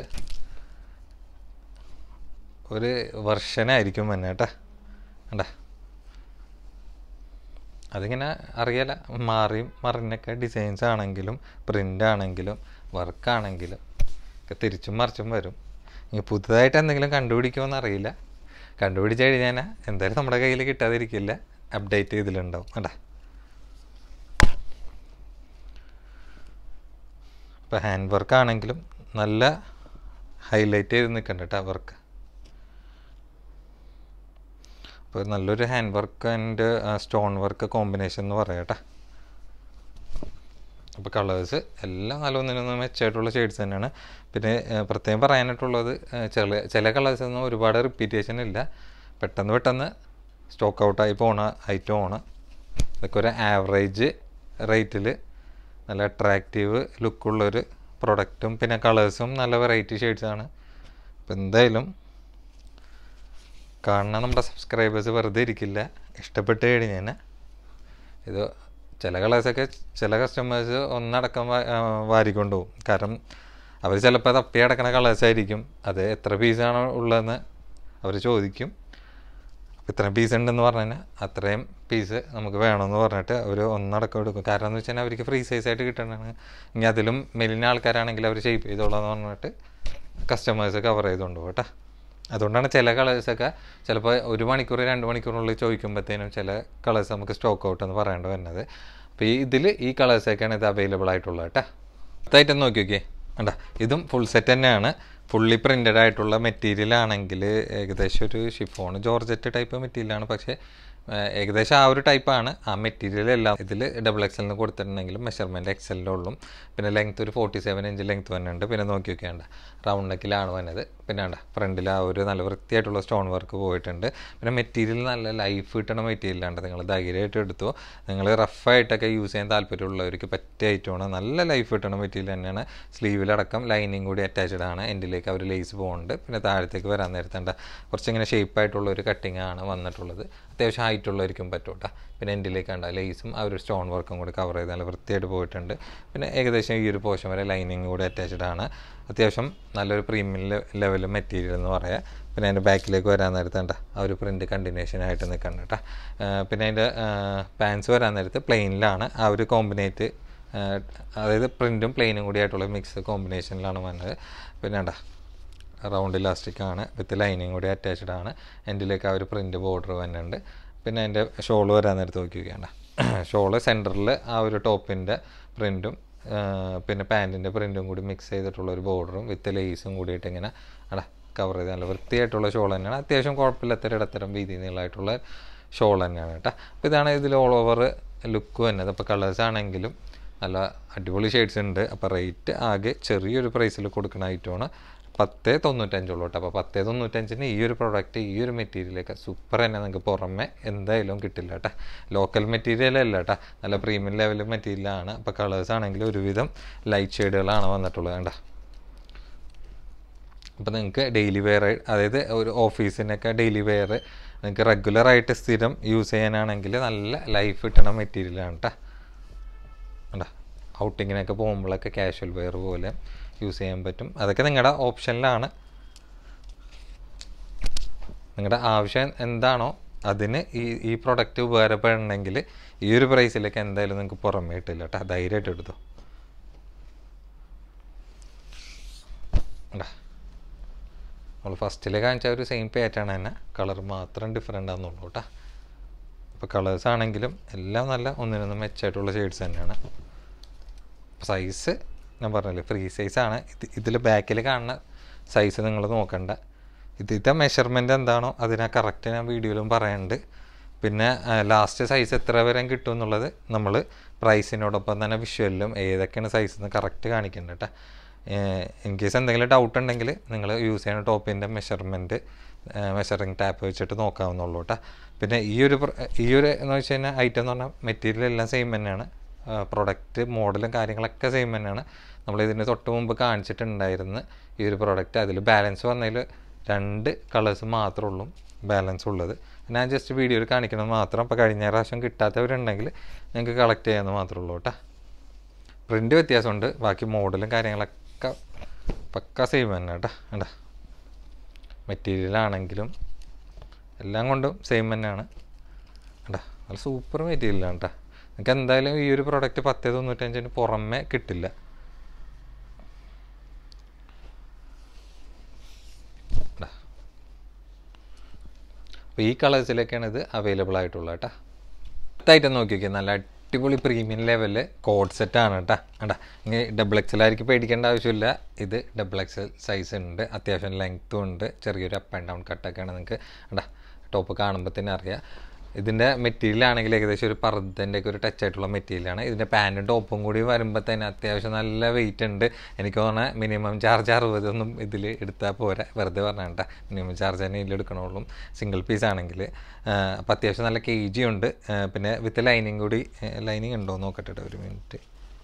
ഒരു വെർഷനായിരിക്കും വന്നെ കേട്ടോ കണ്ടാ അതിങ്ങനെ അറിയാല മാറിയും മറിഞ്ഞൊക്കെ ഡിസൈൻസ് ആണെങ്കിലും പ്രിൻ്റ് ആണെങ്കിലും വർക്കാണെങ്കിലും ഒക്കെ തിരിച്ചും മറിച്ചും വരും ഇനി പുതുതായിട്ട് എന്തെങ്കിലും കണ്ടുപിടിക്കുമെന്ന് അറിയില്ല കണ്ടുപിടിച്ച് കഴിഞ്ഞാൽ എന്തായാലും നമ്മുടെ കയ്യിൽ കിട്ടാതിരിക്കില്ല അപ്ഡേറ്റ് ചെയ്തിലുണ്ടാവും കണ്ടാ ഇപ്പോൾ ഹാൻഡ് വർക്ക് ആണെങ്കിലും നല്ല ഹൈലൈറ്റ് ചെയ്ത് നിൽക്കണ്ട കേട്ടോ വർക്ക് അപ്പോൾ നല്ലൊരു hand work and stone work combination എന്ന് പറയാം കേട്ടോ അപ്പോൾ കളേഴ്സ് എല്ലാം നല്ല ഒന്നിനൊന്നും മെച്ചമായിട്ടുള്ള ഷെയ്ഡ്സ് തന്നെയാണ് പിന്നെ ആ, പ്രത്യേകം പറയാനായിട്ടുള്ളത് ആ, ചില ചില കളേഴ്സ് ഒന്നും ഒരുപാട് റിപ്പീറ്റേഷൻ ഇല്ല പെട്ടെന്ന് പെട്ടെന്ന് സ്റ്റോക്ക് ഔട്ടായി പോണ ഐറ്റമാണ് ഇതൊക്കെ ഒരു ആവറേജ് റേറ്റിൽ നല്ല അട്രാക്റ്റീവ് ലുക്കുള്ളൊരു പ്രൊഡക്റ്റും പിന്നെ കളേഴ്സും നല്ല വെറൈറ്റി ഷെയ്ഡ്സാണ് അപ്പോൾ എന്തായാലും കാണുന്ന നമ്മുടെ സബ്സ്ക്രൈബേഴ്സ് വെറുതെ ഇരിക്കില്ല ഇഷ്ടപ്പെട്ട് കഴിഞ്ഞാൽ ഇത് ചില കളേഴ്സൊക്കെ ചില കസ്റ്റമേഴ്സ് ഒന്നടക്കം വാ- ആ, വാരിക്കൊണ്ട് പോകും കാരണം അവർ ചിലപ്പോൾ തപ്പി അടക്കണ കളേഴ്സ് ആയിരിക്കും അത് എത്ര പീസാണ് ഉള്ളതെന്ന് അവർ ചോദിക്കും അപ്പോൾ ഇത്രയും പീസ് ഉണ്ടെന്ന് പറഞ്ഞു കഴിഞ്ഞാൽ അത്രയും പീസ് നമുക്ക് വേണമെന്ന് പറഞ്ഞിട്ട് അവർ ഒന്നടക്കം എടുക്കും കാരണം എന്ന് വെച്ചാൽ അവർക്ക് ഫ്രീ സൈസ് ആയിട്ട് കിട്ടണതാണ് ഇനി അതിലും മെലിഞ്ഞ ആൾക്കാരാണെങ്കിൽ അവർ ഷേപ്പ് ചെയ്തോളാം എന്ന് പറഞ്ഞിട്ട് കസ്റ്റമേഴ്സ് കവർ ചെയ്തുകൊണ്ട് പോകും കേട്ടോ അതുകൊണ്ടാണ് ചില കളേഴ്സൊക്കെ ചിലപ്പോൾ ഒരു മണിക്കൂർ രണ്ട് മണിക്കൂറിനുള്ളിൽ ചോദിക്കുമ്പോഴത്തേനും ചില കളേഴ്സ് നമുക്ക് സ്റ്റോക്ക് ഔട്ട് എന്ന് പറയേണ്ടി വരുന്നത് അപ്പോൾ ഈ ഇതിൽ ഈ കളേഴ്സൊക്കെയാണ് ഇത് അവൈലബിൾ ആയിട്ടുള്ളത് കേട്ടോ അടുത്തായിട്ട് നോക്കി നോക്കിയേ കണ്ട ഇതും ഫുൾ സെറ്റ് തന്നെയാണ് ഫുള്ളി പ്രിൻറ്റഡ് ആയിട്ടുള്ള മെറ്റീരിയൽ ആണെങ്കിൽ ഏകദേശം ഒരു ഷിഫോൺ ജോർജറ്റ് ടൈപ്പ് മെറ്റീരിയലാണ് പക്ഷേ ഏഹ്, ഏകദേശം ആ ഒരു ടൈപ്പാണ് ആ മെറ്റീരിയൽ എല്ലാം ഇതിൽ ഡബിൾ എക്സലിന് കൊടുത്തിട്ടുണ്ടെങ്കിലും മെഷർമെൻറ്റ് എക്സലിൻ്റെ ഉള്ളും പിന്നെ ലെങ്ത് ഒരു ഫോർട്ടി സെവൻ ഇഞ്ച് ലെങ്ത് വന്നിട്ടുണ്ട് പിന്നെ നോക്കി നോക്കിയാണ്ട റൗണ്ട് നെക്കിലാണ് വന്നത് പിന്നെ വേണ്ട ഫ്രണ്ടിൽ ആ ഒരു നല്ല വൃത്തിയായിട്ടുള്ള സ്റ്റോൺ വർക്ക് പോയിട്ടുണ്ട് പിന്നെ മെറ്റീരിയൽ നല്ല ലൈഫ് കിട്ടണ മെറ്റീരിയലാണ് നിങ്ങൾ ധൈര്യമായിട്ട് എടുത്തു നിങ്ങൾ റഫായിട്ടൊക്കെ യൂസ് ചെയ്യാൻ താല്പര്യമുള്ളവർക്ക് പറ്റിയ ഐറ്റമാണ് നല്ല ലൈഫ് കിട്ടണ മെറ്റീരിയൽ തന്നെയാണ് സ്ലീവിലടക്കം ലൈനിങ് കൂടി അറ്റാച്ച്ഡ് ആണ് എൻഡിലേക്ക് അവർ ലേസ് പോകുന്നുണ്ട് പിന്നെ താഴത്തേക്ക് വരാൻ നേരത്തേണ്ട കുറച്ചിങ്ങനെ ഷേപ്പായിട്ടുള്ള ഒരു കട്ടിങ് ആണ് വന്നിട്ടുള്ളത് അത്യാവശ്യം ഹൈറ്റ് ഉള്ളവർക്കും പറ്റും കേട്ടോ പിന്നെ എൻഡിലേക്ക് കണ്ട ലേസും ആ ഒരു സ്റ്റോൺ വർക്കും കൂടി കവർ ചെയ്ത് നല്ല വൃത്തിയായിട്ട് പോയിട്ടുണ്ട് പിന്നെ ഏകദേശം ഈ ഒരു പോർഷൻ വരെ ലൈനിങ് കൂടി അറ്റാച്ച്ഡ് ആണ് അത്യാവശ്യം നല്ലൊരു പ്രീമിയം ലെവൽ മെറ്റീരിയൽ എന്ന് പറയാം പിന്നെ അതിൻ്റെ ബാക്കിലേക്ക് വരാൻ നേരത്ത് കണ്ട ആ ഒരു പ്രിൻറ്റ് കണ്ടിന്യൂഷൻ ആയിട്ട് നിൽക്കുന്നുണ്ട് കേട്ടോ ആ, പിന്നെ അതിൻ്റെ പാൻസ് വരാൻ നേരത്ത് പ്ലെയിനിലാണ് ആ ഒരു കോമ്പിനേറ്റ് അതായത് പ്രിൻറ്റും പ്ലെയിനും കൂടി ആയിട്ടുള്ള മിക്സ് കോമ്പിനേഷനിലാണ് വന്നത് പിന്നെ കണ്ട റൗണ്ട് ഇലാസ്റ്റിക് ആണ് വിത്ത് ലൈനിങ് കൂടി അറ്റാച്ച്ഡ് ആണ് എൻഡിലേക്ക് ആ ഒരു പ്രിൻ്റ് ബോർഡർ വന്നിട്ടുണ്ട് പിന്നെ അതിൻ്റെ ഷോള് വരാൻ നേരത്ത് നോക്കിയൊക്കെയാണ് ഷോള് സെൻറ്ററിൽ ആ ഒരു ടോപ്പിൻ്റെ പ്രിൻറ്റും പിന്നെ പാൻറ്റിൻ്റെ പ്രിൻറ്റും കൂടി മിക്സ് ചെയ്തിട്ടുള്ള ഒരു ബോർഡറും വിത്ത് ലേസും കൂടിയിട്ട് ഇങ്ങനെ അടാ കവർ ചെയ്ത് നല്ല വൃത്തിയായിട്ടുള്ള ഷോൾ തന്നെയാണ് അത്യാവശ്യം കുഴപ്പമില്ലാത്ത ഇടത്തരം വീതി നീളമായിട്ടുള്ള ഷോൾ തന്നെയാണ് കേട്ടോ അപ്പോൾ ഇതാണ് ഇതിൽ ഓൾ ഓവർ ലുക്ക് വന്നത് അപ്പോൾ കളേഴ്സ് ആണെങ്കിലും നല്ല അടിപൊളി ഷെയ്ഡ്സ് ഉണ്ട് അപ്പോൾ റേറ്റ് ആകെ ചെറിയൊരു പ്രൈസിൽ കൊടുക്കുന്ന ഐറ്റമാണ് പത്ത് തൊണ്ണൂറ്റഞ്ചുള്ളൂ കേട്ടോ അപ്പോൾ പത്ത് തൊണ്ണൂറ്റഞ്ചിന് ഈ ഒരു പ്രോഡക്റ്റ് ഈ ഒരു മെറ്റീരിയലൊക്കെ സൂപ്പർ തന്നെ നിങ്ങൾക്ക് പുറമെ എന്തായാലും കിട്ടില്ല കേട്ടോ ലോക്കൽ മെറ്റീരിയൽ അല്ല കേട്ടോ നല്ല പ്രീമിയം ലെവൽ മെറ്റീരിയലാണ് അപ്പോൾ കളേഴ്സ് ആണെങ്കിൽ ഒരുവിധം ലൈറ്റ് ഷെയ്ഡുകളാണ് വന്നിട്ടുള്ളത് കേട്ടോ അപ്പോൾ നിങ്ങൾക്ക് ഡെയിലി വെയർ അതായത് ഒരു ഓഫീസിനൊക്കെ ഡെയിലി വെയർ നിങ്ങൾക്ക് റെഗുലറായിട്ട് സ്ഥിരം യൂസ് ചെയ്യാനാണെങ്കിൽ നല്ല ലൈഫ് കിട്ടണ മെറ്റീരിയലാണ് കേട്ടോ കണ്ടോ ഔട്ടിങ്ങിനൊക്കെ പോകുമ്പോഴൊക്കെ കാഷ്വൽ വെയർ പോലെ യൂസ് ചെയ്യാൻ പറ്റും അതൊക്കെ നിങ്ങളുടെ ഓപ്ഷനിലാണ് നിങ്ങളുടെ ആവശ്യം എന്താണോ അതിന് ഈ ഈ പ്രൊഡക്റ്റ് ഉപകാരപ്പെടണമെങ്കിൽ ഈ ഒരു പ്രൈസിലേക്ക് എന്തായാലും നിങ്ങൾക്ക് പുറമേ കിട്ടില്ല കേട്ടോ ധൈര്യമായിട്ട് എടുത്തോ നമ്മൾ ഫസ്റ്റിൽ കാണിച്ച ഒരു സെയിം പാറ്റേൺ തന്നെ കളർ മാത്രം ഡിഫറെൻ്റ് ആണെന്നുള്ളൂ കേട്ടോ അപ്പോൾ കളേഴ്സ് ആണെങ്കിലും എല്ലാം നല്ല ഒന്നിനൊന്നും മെച്ചമായിട്ടുള്ള ഷെയ്ഡ്സ് തന്നെയാണ് സൈസ് ഞാൻ പറഞ്ഞില്ലേ ഫ്രീ സൈസാണ് ഇത് ഇതിൽ ബാക്കിൽ കാണുന്ന സൈസ് നിങ്ങൾ നോക്കണ്ട ഇതിൻ്റെ മെഷർമെൻറ്റ് എന്താണോ അതിനെ കറക്റ്റ് ഞാൻ വീഡിയോയിലും പറയുന്നുണ്ട് പിന്നെ ലാസ്റ്റ് സൈസ് എത്ര വരെ കിട്ടും എന്നുള്ളത് നമ്മൾ പ്രൈസിനോടൊപ്പം തന്നെ വിഷ്വലിലും ഏതൊക്കെയാണ് സൈസ് എന്ന് കറക്റ്റ് കാണിക്കുന്നുണ്ട് കേട്ടോ ഇൻ കേസ് എന്തെങ്കിലും ഡൗട്ട് ഉണ്ടെങ്കിൽ നിങ്ങൾ യൂസ് ചെയ്യുന്ന ടോപ്പിൻ്റെ മെഷർമെൻറ്റ് മെഷറിങ് ടാപ്പ് വെച്ചിട്ട് നോക്കാവുന്നുള്ളൂ കേട്ടോ പിന്നെ ഈ ഒരു പ്ര- ഈ ഒരു എന്ന് വെച്ച് കഴിഞ്ഞാൽ ഐറ്റം എന്ന് പറഞ്ഞാൽ മെറ്റീരിയൽ എല്ലാം സെയിം തന്നെയാണ് പ്രൊഡക്റ്റ് മോഡലും കാര്യങ്ങളൊക്കെ സെയിം തന്നെയാണ് നമ്മൾ ഇതിന് തൊട്ട് മുമ്പ് കാണിച്ചിട്ടുണ്ടായിരുന്നു ഈ ഒരു പ്രൊഡക്റ്റ് അതിൽ ബാലൻസ് വന്നതിൽ രണ്ട് കളേഴ്സ് മാത്രമേ ഉള്ളൂ ബാലൻസ് ഉള്ളത് ഞാൻ ജസ്റ്റ് വീഡിയോയിൽ കാണിക്കുന്നത് മാത്രം അപ്പോൾ കഴിഞ്ഞ പ്രാവശ്യം കിട്ടാത്തവരുണ്ടെങ്കിൽ നിങ്ങൾക്ക് കളക്ട് ചെയ്യാമെന്ന് മാത്രമേ ഉള്ളൂ കേട്ടോ പ്രിൻ്റ് വ്യത്യാസമുണ്ട് ബാക്കി മോഡലും കാര്യങ്ങളൊക്കെ പക്ക സെയിം തന്നെ കേട്ടോ വേണ്ട മെറ്റീരിയൽ ആണെങ്കിലും എല്ലാം കൊണ്ടും സെയിം തന്നെയാണ് കേട്ടോ നല്ല സൂപ്പർ മെറ്റീരിയലാണ് കേട്ടോ നിങ്ങൾക്ക് എന്തായാലും ഈ ഒരു പ്രോഡക്റ്റ് പത്ത് തൊണ്ണൂറ്റഞ്ചിന് പുറമെ കിട്ടില്ല ടാ. അപ്പോൾ ഈ കളേഴ്സിലൊക്കെയാണ് ഇത് അവൈലബിൾ ആയിട്ടുള്ളത് കേട്ടോ ഐറ്റം നോക്കി നോക്കിയാൽ നല്ല അടിപൊളി പ്രീമിയം ലെവല് കോഡ് സെറ്റാണ് കേട്ടോ കേട്ടാ ഇനി ഡബിൾ എക്സലായിരിക്കും പേടിക്കേണ്ട ആവശ്യമില്ല ഇത് ഡബിൾ എക്സൽ സൈസ് ഉണ്ട് അത്യാവശ്യം ലെങ്ത്തും ഉണ്ട് ചെറിയൊരു അപ്പ് ആൻഡ് ഡൗൺ കട്ടൊക്കെയാണ് നിങ്ങൾക്ക് കേട്ടാ ടോപ്പ് കാണുമ്പോൾ തന്നെ അറിയാം ഇതിൻ്റെ മെറ്റീരിയൽ ആണെങ്കിൽ ഏകദേശം ഒരു പർദ്ദൻ്റെ ഒക്കെ ഒരു ടച്ച് ആയിട്ടുള്ള മെറ്റീരിയലാണ് ഇതിൻ്റെ പാൻറ്റും ടോപ്പും കൂടി വരുമ്പോൾ തന്നെ അത്യാവശ്യം നല്ല വെയിറ്റ് ഉണ്ട് എനിക്ക് തോന്നുന്നത് മിനിമം ചാർജ് അറുപതൊന്നും ഇതിൽ എടുത്താൽ പോരാ വെറുതെ പറഞ്ഞാൽ മിനിമം ചാർജ് തന്നെ ഇതിൽ എടുക്കണുള്ളൂ സിംഗിൾ പീസ് ആണെങ്കിൽ അപ്പോൾ അത്യാവശ്യം നല്ല കെ ജി ഉണ്ട് ആ, പിന്നെ വിത്ത് ലൈനിങ് കൂടി ലൈനിങ് ഉണ്ടോ എന്ന് നോക്കട്ടെ ട്ടോ ഒരു മിനിറ്റ്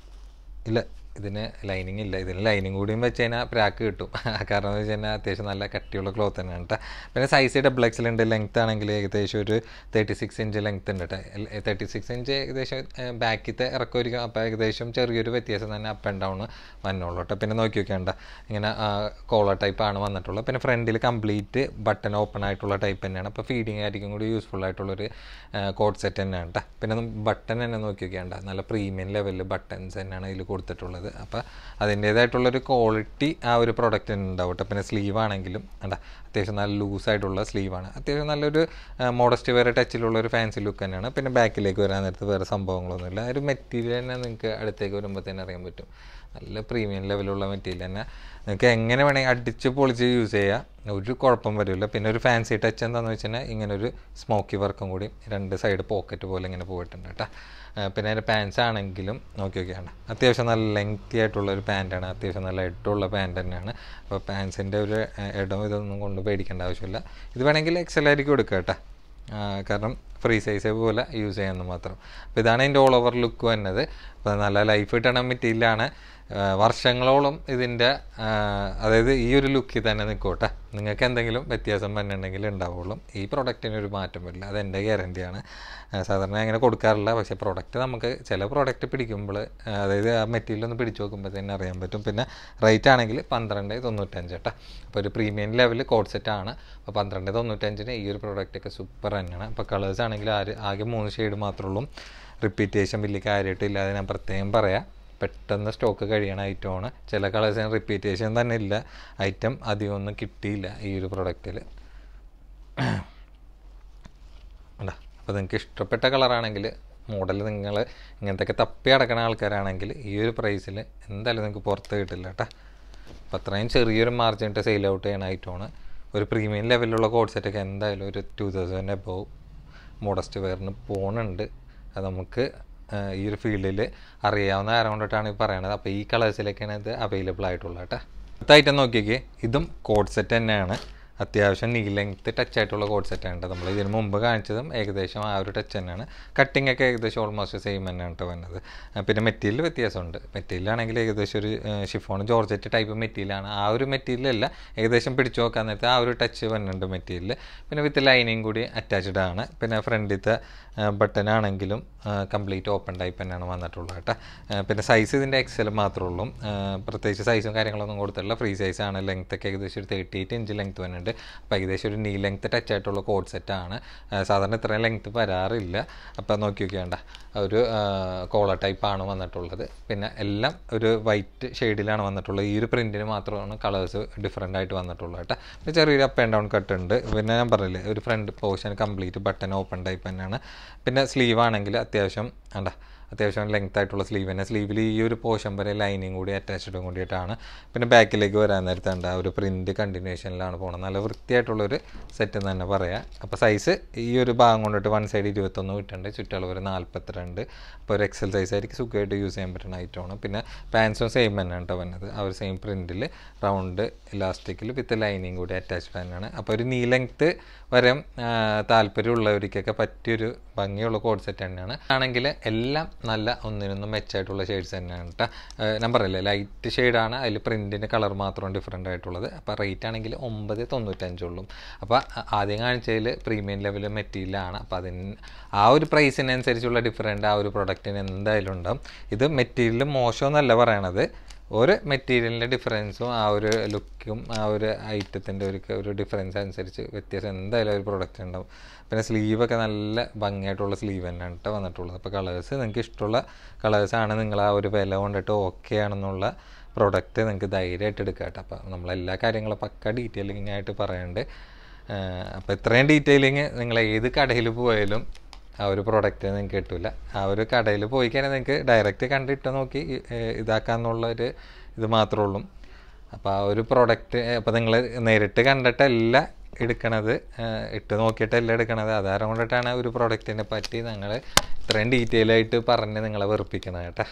ഇല്ല ഇതിന് ലൈനിങ് ഇല്ല ഇതിന് ലൈനിങ് കൂടിയും വെച്ച് കഴിഞ്ഞാൽ പ്രാക്ക് കിട്ടും കാരണം എന്ന് വെച്ച് കഴിഞ്ഞാൽ അത്യാവശ്യം നല്ല കട്ടിയുള്ള ക്ലോത്ത് തന്നെയാണ് കേട്ടോ പിന്നെ സൈസ് ഡബിൾ എക്സൽ ഉണ്ട് ലെങ്ത് ആണെങ്കിൽ ഏകദേശം ഒരു തേർട്ടി സിക്സ് ഇഞ്ച് ലെങ്ത് ഉണ്ട് കേട്ടോ തേർട്ടി സിക്സ് ഇഞ്ച് ഏകദേശം ബാക്കിത്തെ ഇറക്കമായിരിക്കും അപ്പോൾ ഏകദേശം ചെറിയൊരു വ്യത്യാസം തന്നെ അപ്പ് ആൻഡ് ഡൗൺ വന്നോളൂ കേട്ടോ പിന്നെ നോക്കി നോക്കിയാണ്ട ഇങ്ങനെ കോളർ ടൈപ്പ് ആണ് വന്നിട്ടുള്ളത് പിന്നെ ഫ്രണ്ടിൽ കംപ്ലീറ്റ് ബട്ടൺ ഓപ്പൺ ആയിട്ടുള്ള ടൈപ്പ് തന്നെയാണ് അപ്പോൾ ഫീഡിങ് ആയിരിക്കും കൂടി യൂസ്ഫുൾ ആയിട്ടുള്ളൊരു കോഡ് സെറ്റ് തന്നെയാണ് കേട്ടോ പിന്നെ ബട്ടൺ തന്നെ നോക്കി നോക്കിയാണ്ട നല്ല പ്രീമിയം ലെവലിൽ ബട്ടൺസ് തന്നെയാണ് ഇതിൽ കൊടുത്തിട്ടുള്ളത് അപ്പോൾ അതിൻ്റേതായിട്ടുള്ളൊരു ക്വാളിറ്റി ആ ഒരു പ്രൊഡക്റ്റ് ഉണ്ടാവും കേട്ടോ പിന്നെ സ്ലീവ് ആണെങ്കിലും എന്താ അത്യാവശ്യം നല്ല ലൂസായിട്ടുള്ള സ്ലീവാണ് അത്യാവശ്യം നല്ലൊരു മോഡസ്റ്റ് വേറെ ടച്ചിലുള്ള ഒരു ഫാൻസി ലുക്ക് തന്നെയാണ് പിന്നെ ബാക്കിലേക്ക് വരാൻ നേരത്ത് വേറെ സംഭവങ്ങളൊന്നുമില്ല ആ ഒരു മെറ്റീരിയൽ തന്നെ നിങ്ങൾക്ക് അടുത്തേക്ക് വരുമ്പോൾ തന്നെ അറിയാൻ പറ്റും നല്ല പ്രീമിയം ലെവലുള്ള മെറ്റീരിയൽ തന്നെ നിങ്ങൾക്ക് എങ്ങനെ വേണമെങ്കിൽ അടിച്ച് പൊളിച്ച് യൂസ് ചെയ്യാം ഒരു കുഴപ്പം വരില്ല പിന്നെ ഒരു ഫാൻസി ടച്ച് എന്താണെന്ന് വെച്ച് കഴിഞ്ഞാൽ ഇങ്ങനെ ഒരു സ്മോക്കി വർക്കും കൂടി രണ്ട് സൈഡ് പോക്കറ്റ് പോലെ ഇങ്ങനെ പോയിട്ടുണ്ട് കേട്ടോ ആ, പിന്നെ അതിൻ്റെ പാൻസ് ആണെങ്കിലും നോക്കി നോക്കിയാണ് അത്യാവശ്യം നല്ല ലെങ്തി ആയിട്ടുള്ള ഒരു പാൻറ്റാണ് അത്യാവശ്യം നല്ല ഇട്ടുള്ള പാൻറ്റ് തന്നെയാണ് അപ്പോൾ പാൻസിൻ്റെ ഒരു ആ, ഇടം ഇതൊന്നും കൊണ്ട് പേടിക്കേണ്ട ആവശ്യമില്ല ഇത് വേണമെങ്കിൽ എക്സലായിരിക്കും എടുക്കുക കേട്ടോ ആ, കാരണം ഫ്രീ സൈസ് പോലെ യൂസ് ചെയ്യാമെന്ന് മാത്രം അപ്പോൾ ഇതാണ് അതിൻ്റെ ഓൾ ഓവർ ലുക്ക് വന്നത് അപ്പോൾ നല്ല ലൈഫ് കിട്ടണ മെറ്റീരിയലാണ് വർഷങ്ങളോളം ഇതിൻ്റെ ആ, അതായത് ഈ ഒരു ലുക്കിൽ തന്നെ നിൽക്കോട്ടെ നിങ്ങൾക്ക് എന്തെങ്കിലും വ്യത്യാസം വന്നിട്ടുണ്ടെങ്കിൽ ഉണ്ടാവുള്ളൂ ഈ പ്രൊഡക്റ്റിന് ഒരു മാറ്റം വരില്ല അത് എൻ്റെ ഗ്യാരണ്ടിയാണ് സാധാരണ അങ്ങനെ കൊടുക്കാറില്ല പക്ഷേ പ്രൊഡക്റ്റ് നമുക്ക് ചില പ്രോഡക്റ്റ് പിടിക്കുമ്പോൾ അതായത് ആ മെറ്റീരിയൽ ഒന്ന് പിടിച്ച് നോക്കുമ്പോൾ തന്നെ അറിയാൻ പറ്റും പിന്നെ റേറ്റ് ആണെങ്കിൽ പന്ത്രണ്ട് തൊണ്ണൂറ്റഞ്ച് കേട്ടോ അപ്പോൾ ഒരു പ്രീമിയം ലെവൽ കോഡ് സെറ്റ് ആണ് അപ്പോൾ പന്ത്രണ്ട് തൊണ്ണൂറ്റഞ്ചിന് ഈ ഒരു പ്രോഡക്റ്റ് ഒക്കെ സൂപ്പർ തന്നെയാണ് അപ്പോൾ കളേഴ്സ് ആണെങ്കിൽ ആര് ആകെ മൂന്ന് ഷെയ്ഡ് മാത്രമേ ഉള്ളൂ റിപ്പീറ്റേഷൻ വലിയ കാര്യമായിട്ടില്ല അത് ഞാൻ പ്രത്യേകം പറയാം പെട്ടെന്ന് സ്റ്റോക്ക് കഴിയണ ഐറ്റമാണ് ചില കളേഴ്സിന് റിപ്പീറ്റേഷൻ തന്നെ ഇല്ല ഐറ്റം അധികമൊന്നും കിട്ടിയില്ല ഈ ഒരു പ്രൊഡക്റ്റിൽ അല്ല അപ്പോൾ നിങ്ങൾക്ക് ഇഷ്ടപ്പെട്ട കളറാണെങ്കിൽ മോഡൽ നിങ്ങൾ ഇങ്ങനത്തെയൊക്കെ തപ്പി അടക്കണ ആൾക്കാരാണെങ്കിൽ ഈ ഒരു പ്രൈസിൽ എന്തായാലും നിങ്ങൾക്ക് പുറത്ത് കിട്ടില്ല കേട്ടോ അപ്പോൾ അത്രയും ചെറിയൊരു മാർജിൻ ഇട്ട് സെയിൽ ഔട്ട് ചെയ്യണ ഐറ്റമാണ് ഒരു പ്രീമിയം ലെവലിലുള്ള കോഡ് സെറ്റൊക്കെ എന്തായാലും ഒരു ടു തൗസൻഡ് എബോവ് മോഡസ്റ്റ് വെയറിന് പോണുണ്ട് അത് നമുക്ക് ആ, ഈ ഒരു ഫീൽഡിൽ അറിയാവുന്ന ആരം കൊണ്ടിട്ടാണ് ഈ പറയണത് അപ്പോൾ ഈ കളേഴ്സിലൊക്കെയാണ് ഇത് അവൈലബിൾ ആയിട്ടുള്ളത് കേട്ടോ അടുത്ത ഐറ്റം നോക്കിയേക്ക് ഇതും കോഡ് സെറ്റ് തന്നെയാണ് അത്യാവശ്യം നീ ലെങ്ത്ത് ടച്ച് ആയിട്ടുള്ള കോഡ് സെറ്റ് ആണ് നമ്മൾ ഇതിന് മുമ്പ് കാണിച്ചതും ഏകദേശം ആ ഒരു ടച്ച് തന്നെയാണ് കട്ടിംഗ് ഒക്കെ ഏകദേശം ഓൾമോസ്റ്റ് സെയിം തന്നെയാണ് കേട്ടോ വന്നത് ആ, പിന്നെ മെറ്റീരിയൽ വ്യത്യാസമുണ്ട് മെറ്റീരിയൽ ആണെങ്കിൽ ഏകദേശം ഒരു ഷിഫോൺ ജോർജറ്റ് ടൈപ്പ് മെറ്റീരിയലാണ് ആ ഒരു മെറ്റീരിയൽ അല്ല ഏകദേശം പിടിച്ചു നോക്കാൻ നേരത്തെ ആ ഒരു ടച്ച് വന്നിട്ടുണ്ട് മെറ്റീരിയൽ പിന്നെ വിത്ത് ലൈനിങ് കൂടി അറ്റാച്ച്ഡ് ആണ് പിന്നെ ഫ്രണ്ടിലത്തെ ബട്ടൺ ആണെങ്കിലും കംപ്ലീറ്റ് ഓപ്പൺ ടൈപ്പ് തന്നെയാണ് വന്നിട്ടുള്ളത് കേട്ടോ ആ, പിന്നെ സൈസ് ഇതിൻ്റെ എക്സൽ മാത്രമേ ഉള്ളൂ ആ, പ്രത്യേകിച്ച് സൈസും കാര്യങ്ങളൊന്നും കൊടുത്തിട്ടില്ല ഫ്രീ സൈസ് ആണ് ലെങ്ത് ഒക്കെ ഏകദേശം ഒരു തേർട്ടി എയ്റ്റ് ഇഞ്ച് ലെങ്ത് വരുന്നുണ്ട് അപ്പോൾ ഏകദേശം ഒരു നീ ലെങ്ത് ടച്ച് ആയിട്ടുള്ള കോഡ് സെറ്റാണ് സാധാരണ ഇത്രയും ലെങ്ത് വരാറില്ല അപ്പോൾ നോക്കി നോക്കിയാണ്ട ഒരു കോളർ ടൈപ്പാണ് വന്നിട്ടുള്ളത് പിന്നെ എല്ലാം ഒരു വൈറ്റ് ഷെയ്ഡിലാണ് വന്നിട്ടുള്ളത് ഈ ഒരു പ്രിൻറ്റിന് മാത്രമാണ് കളേഴ്സ് ഡിഫറെൻ്റ് ആയിട്ട് വന്നിട്ടുള്ളത് കേട്ടോ പിന്നെ ചെറിയൊരു അപ്പ് ആൻഡ് ഡൗൺ കട്ട് ഉണ്ട് പിന്നെ ഞാൻ പറഞ്ഞില്ലേ ഒരു front portion complete button open type തന്നെയാണ് പിന്നെ സ്ലീവ് ആണെങ്കിൽ അത്യാവശ്യം വേണ്ട അത്യാവശ്യം ലെങ്ത് ആയിട്ടുള്ള സ്ലീവ് തന്നെ സ്ലീവിൽ ഈ ഒരു പോർഷൻ വരെ ലൈനിങ് കൂടി അറ്റാച്ച്ഡും കൂടിയിട്ടാണ് പിന്നെ ബാക്കിലേക്ക് വരാൻ നേരത്തെ ഉണ്ട് ആ ഒരു പ്രിൻറ്റ് കണ്ടിന്യൂഷനിലാണ് പോകുന്നത് നല്ല വൃത്തിയായിട്ടുള്ളൊരു സെറ്റ് എന്ന് തന്നെ പറയാം അപ്പോൾ സൈസ് ഈ ഒരു ഭാഗം കൊണ്ടിട്ട് വൺ സൈഡ് ഇരുപത്തൊന്ന് കിട്ടുന്നുണ്ട് ചുറ്റളവ് ഒരു നാൽപ്പത്തിരണ്ട് അപ്പോൾ ഒരു എക്സൽ സൈസ് ആയിരിക്കും സുഖമായിട്ട് യൂസ് ചെയ്യാൻ പറ്റുന്ന ഐറ്റമാണ് പിന്നെ പാൻസും സെയിം തന്നെ കേട്ടോ വന്നത് ആ ഒരു സെയിം പ്രിൻറ്റിൽ റൗണ്ട് ഇലാസ്റ്റിക്കിൽ വിത്ത് ലൈനിങ് കൂടി അറ്റാച്ച്ഡ് തന്നെയാണ് അപ്പോൾ ഒരു നീ ലെങ്ത്ത് വരെ ആ, താല്പര്യമുള്ളവർക്കൊക്കെ പറ്റിയൊരു ഭംഗിയുള്ള കോഡ് സെറ്റ് തന്നെയാണ് ആണെങ്കിൽ എല്ലാം നല്ല ഒന്നിനൊന്നും മെച്ചായിട്ടുള്ള ഷെയ്ഡ്സ് തന്നെയാണ് കേട്ടോ ഞാൻ പറയില്ലേ ലൈറ്റ് ഷെയ്ഡാണ് അതിൽ പ്രിൻറ്റിൻ്റെ കളർ മാത്രം ഡിഫറെൻ്റ് ആയിട്ടുള്ളത് അപ്പോൾ റേറ്റ് ആണെങ്കിൽ ഒമ്പത് തൊണ്ണൂറ്റഞ്ചുള്ളൂ അപ്പോൾ ആദ്യം കാണിച്ചതിൽ പ്രീമിയം ലെവൽ മെറ്റീരിയലാണ് അപ്പോൾ അതിന് ആ ഒരു പ്രൈസിനനുസരിച്ചുള്ള ഡിഫറെൻ്റ് ആ ഒരു പ്രൊഡക്റ്റിന് എന്തായാലും ഉണ്ടാവും ഇത് മെറ്റീരിയൽ മോശമെന്നല്ല പറയണത് ഒരു മെറ്റീരിയലിൻ്റെ ഡിഫറൻസും ആ ഒരു ലുക്കും ആ ഒരു ഐറ്റത്തിൻ്റെ ഒരു ഒരു ഡിഫറൻസ് അനുസരിച്ച് വ്യത്യാസം എന്തായാലും ഒരു പ്രൊഡക്റ്റ് ഉണ്ടാവും പിന്നെ സ്ലീവൊക്കെ നല്ല ഭംഗിയായിട്ടുള്ള സ്ലീവ് തന്നെയാണ് കേട്ടോ വന്നിട്ടുള്ളത് അപ്പോൾ കളേഴ്സ് നിങ്ങൾക്ക് ഇഷ്ടമുള്ള കളേഴ്സാണ് നിങ്ങൾ ആ ഒരു വില കൊണ്ടിട്ട് ഓക്കെ ആണെന്നുള്ള പ്രൊഡക്റ്റ് നിങ്ങൾക്ക് ധൈര്യമായിട്ട് എടുക്കാം കേട്ടോ അപ്പോൾ നമ്മളെല്ലാ കാര്യങ്ങളും പക്ക ഡീറ്റെയിലിംഗ് ആയിട്ട് പറയുന്നുണ്ട് അപ്പോൾ ഇത്രയും ഡീറ്റെയിലിങ് നിങ്ങൾ ഏത് കടയിൽ പോയാലും ആ ഒരു പ്രോഡക്റ്റ് നിങ്ങൾക്ക് കിട്ടില്ല ആ ഒരു കടയിൽ പോയി കഴിഞ്ഞാൽ നിങ്ങൾക്ക് ഡയറക്റ്റ് കണ്ടിട്ട് നോക്കി ഏഹ്, ഇതാക്കാന്നുള്ള ഒരു ഇത് മാത്രമേ ഉള്ളൂ അപ്പോൾ ആ ഒരു പ്രോഡക്റ്റ് അപ്പോൾ നിങ്ങൾ നേരിട്ട് കണ്ടിട്ടല്ല എടുക്കണത് ഏഹ്, ഇട്ട് നോക്കിയിട്ടല്ല എടുക്കണത് അതാരം കൊണ്ടിട്ടാണ് ഒരു പ്രോഡക്റ്റിനെ പറ്റി ഞങ്ങൾ ഇത്രയും ഡീറ്റെയിൽ ആയിട്ട് പറഞ്ഞ് നിങ്ങളെ വെറുപ്പിക്കണത് കേട്ടോ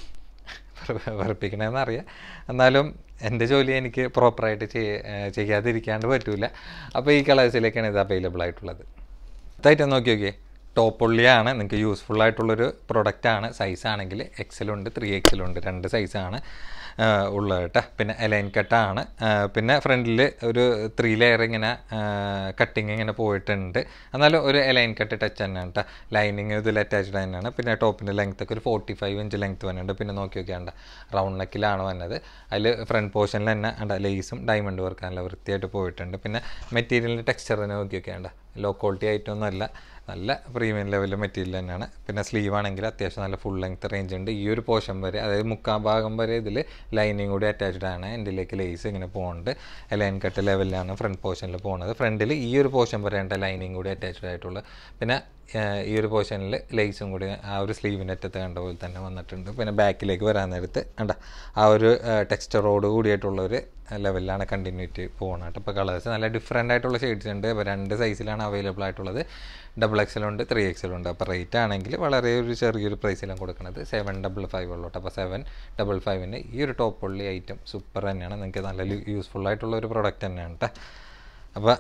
വെറുപ്പിക്കണമെന്ന് അറിയാം എന്നാലും എൻ്റെ ജോലി എനിക്ക് പ്രോപ്പറായിട്ട് ചെയ്യ ഏഹ് ചെയ്യാതിരിക്കാണ്ട് പറ്റൂല അപ്പോൾ ഈ കളേഴ്സിലേക്കാണ് ഇത് അവൈലബിൾ ആയിട്ടുള്ളത് ഇതായിട്ട് നോക്കി നോക്കിയേ ടോപ്പ് ഉള്ളിയാണ് നിങ്ങൾക്ക് യൂസ്ഫുൾ ആയിട്ടുള്ളൊരു പ്രൊഡക്റ്റാണ് സൈസ് ആണെങ്കിൽ എക്സലുണ്ട് ത്രീ എക്സലുണ്ട് രണ്ട് സൈസാണ് ഉള്ളത് കേട്ടോ പിന്നെ എലൈൻ കട്ടാണ് പിന്നെ ഫ്രണ്ടിൽ ഒരു ത്രീ ലെയർ ഇങ്ങനെ കട്ടിങ് ഇങ്ങനെ പോയിട്ടുണ്ട് എന്നാലും ഒരു എലൈൻ കട്ട് ടച്ച് തന്നെയാണ് കേട്ടോ ലൈനിങ് ഇതിൽ അറ്റാച്ച്ഡ് തന്നെയാണ് പിന്നെ ടോപ്പിൻ്റെ ലെങ്ത് ഒക്കെ ഒരു ഫോർട്ടി ഫൈവ് ഇഞ്ച് ലെങ്ത് വന്നിട്ടുണ്ട് പിന്നെ നോക്കി നോക്കിയാണ്ട റൗണ്ട് നെക്കിലാണ് വന്നത് അതിൽ ഫ്രണ്ട് പോർഷനിൽ തന്നെ ഉണ്ട് ലേസും ഡയമണ്ട് വർക്ക് നല്ല വൃത്തിയായിട്ട് പോയിട്ടുണ്ട് പിന്നെ മെറ്റീരിയലിൻ്റെ ടെക്സ്ചറിനെ നോക്കി നോക്കിയാണ്ട ലോ ക്വാളിറ്റി ആയിട്ടൊന്നും അല്ല നല്ല പ്രീമിയം ലെവലിൽ മെറ്റീരിയൽ തന്നെയാണ് പിന്നെ സ്ലീവ് ആണെങ്കിൽ അത്യാവശ്യം നല്ല ഫുൾ ലെങ്ത് റേഞ്ച് ഉണ്ട് ഈ ഒരു പോർഷൻ വരെ അതായത് മുക്കാൽ ഭാഗം വരെ ഇതിൽ ലൈനിങ് കൂടി അറ്റാച്ച്ഡ് ആണ് എൻ്റെലേക്ക് ലേസ് ഇങ്ങനെ പോകുന്നുണ്ട് ലൈൻ കട്ട് ലെവലിലാണ് ഫ്രണ്ട് പോർഷനിൽ പോകുന്നത് ഫ്രണ്ടിൽ ഈ ഒരു പോർഷൻ വരെ ഉണ്ട് ലൈനിങ് കൂടി അറ്റാച്ച്ഡ് ആയിട്ടുള്ളത് പിന്നെ ഏഹ്, ഈ ഒരു പോർഷനിൽ ലേസും കൂടി ആ ഒരു സ്ലീവിൻ്റെ അറ്റത്ത് കണ്ട പോലെ തന്നെ വന്നിട്ടുണ്ട് പിന്നെ ബാക്കിലേക്ക് വരാൻ നേരത്ത് കണ്ട ആ ഒരു ടെക്സ്ചറോട് കൂടിയിട്ടുള്ള ഒരു ലെവലിലാണ് കണ്ടിന്യൂറ്റി പോകുന്നത് കേട്ടോ ഇപ്പോൾ കളേഴ്സ് നല്ല ഡിഫറെൻ്റ് ആയിട്ടുള്ള ഷെയ്ഡ്സ് ഉണ്ട് ഇപ്പോൾ രണ്ട് സൈസിലാണ് അവൈലബിൾ ആയിട്ടുള്ളത് ഡബിൾ എക്സലുണ്ട് ത്രീ എക്സലുണ്ട് അപ്പോൾ റേറ്റ് ആണെങ്കിൽ വളരെ ഒരു ചെറിയൊരു പ്രൈസിലാണ് കൊടുക്കുന്നത് സെവൻ ഡബിൾ ഫൈവ് ഉള്ളൂ അപ്പോൾ സെവൻ ഡബിൾ ഫൈവിന് ഈ ഒരു ടോപ്പ് ഉള്ളി ഐറ്റം സൂപ്പർ തന്നെയാണ് നിങ്ങൾക്ക് നല്ല യൂസ്ഫുൾ ആയിട്ടുള്ള ഒരു പ്രൊഡക്റ്റ് തന്നെയാണ് കേട്ടോ അപ്പോൾ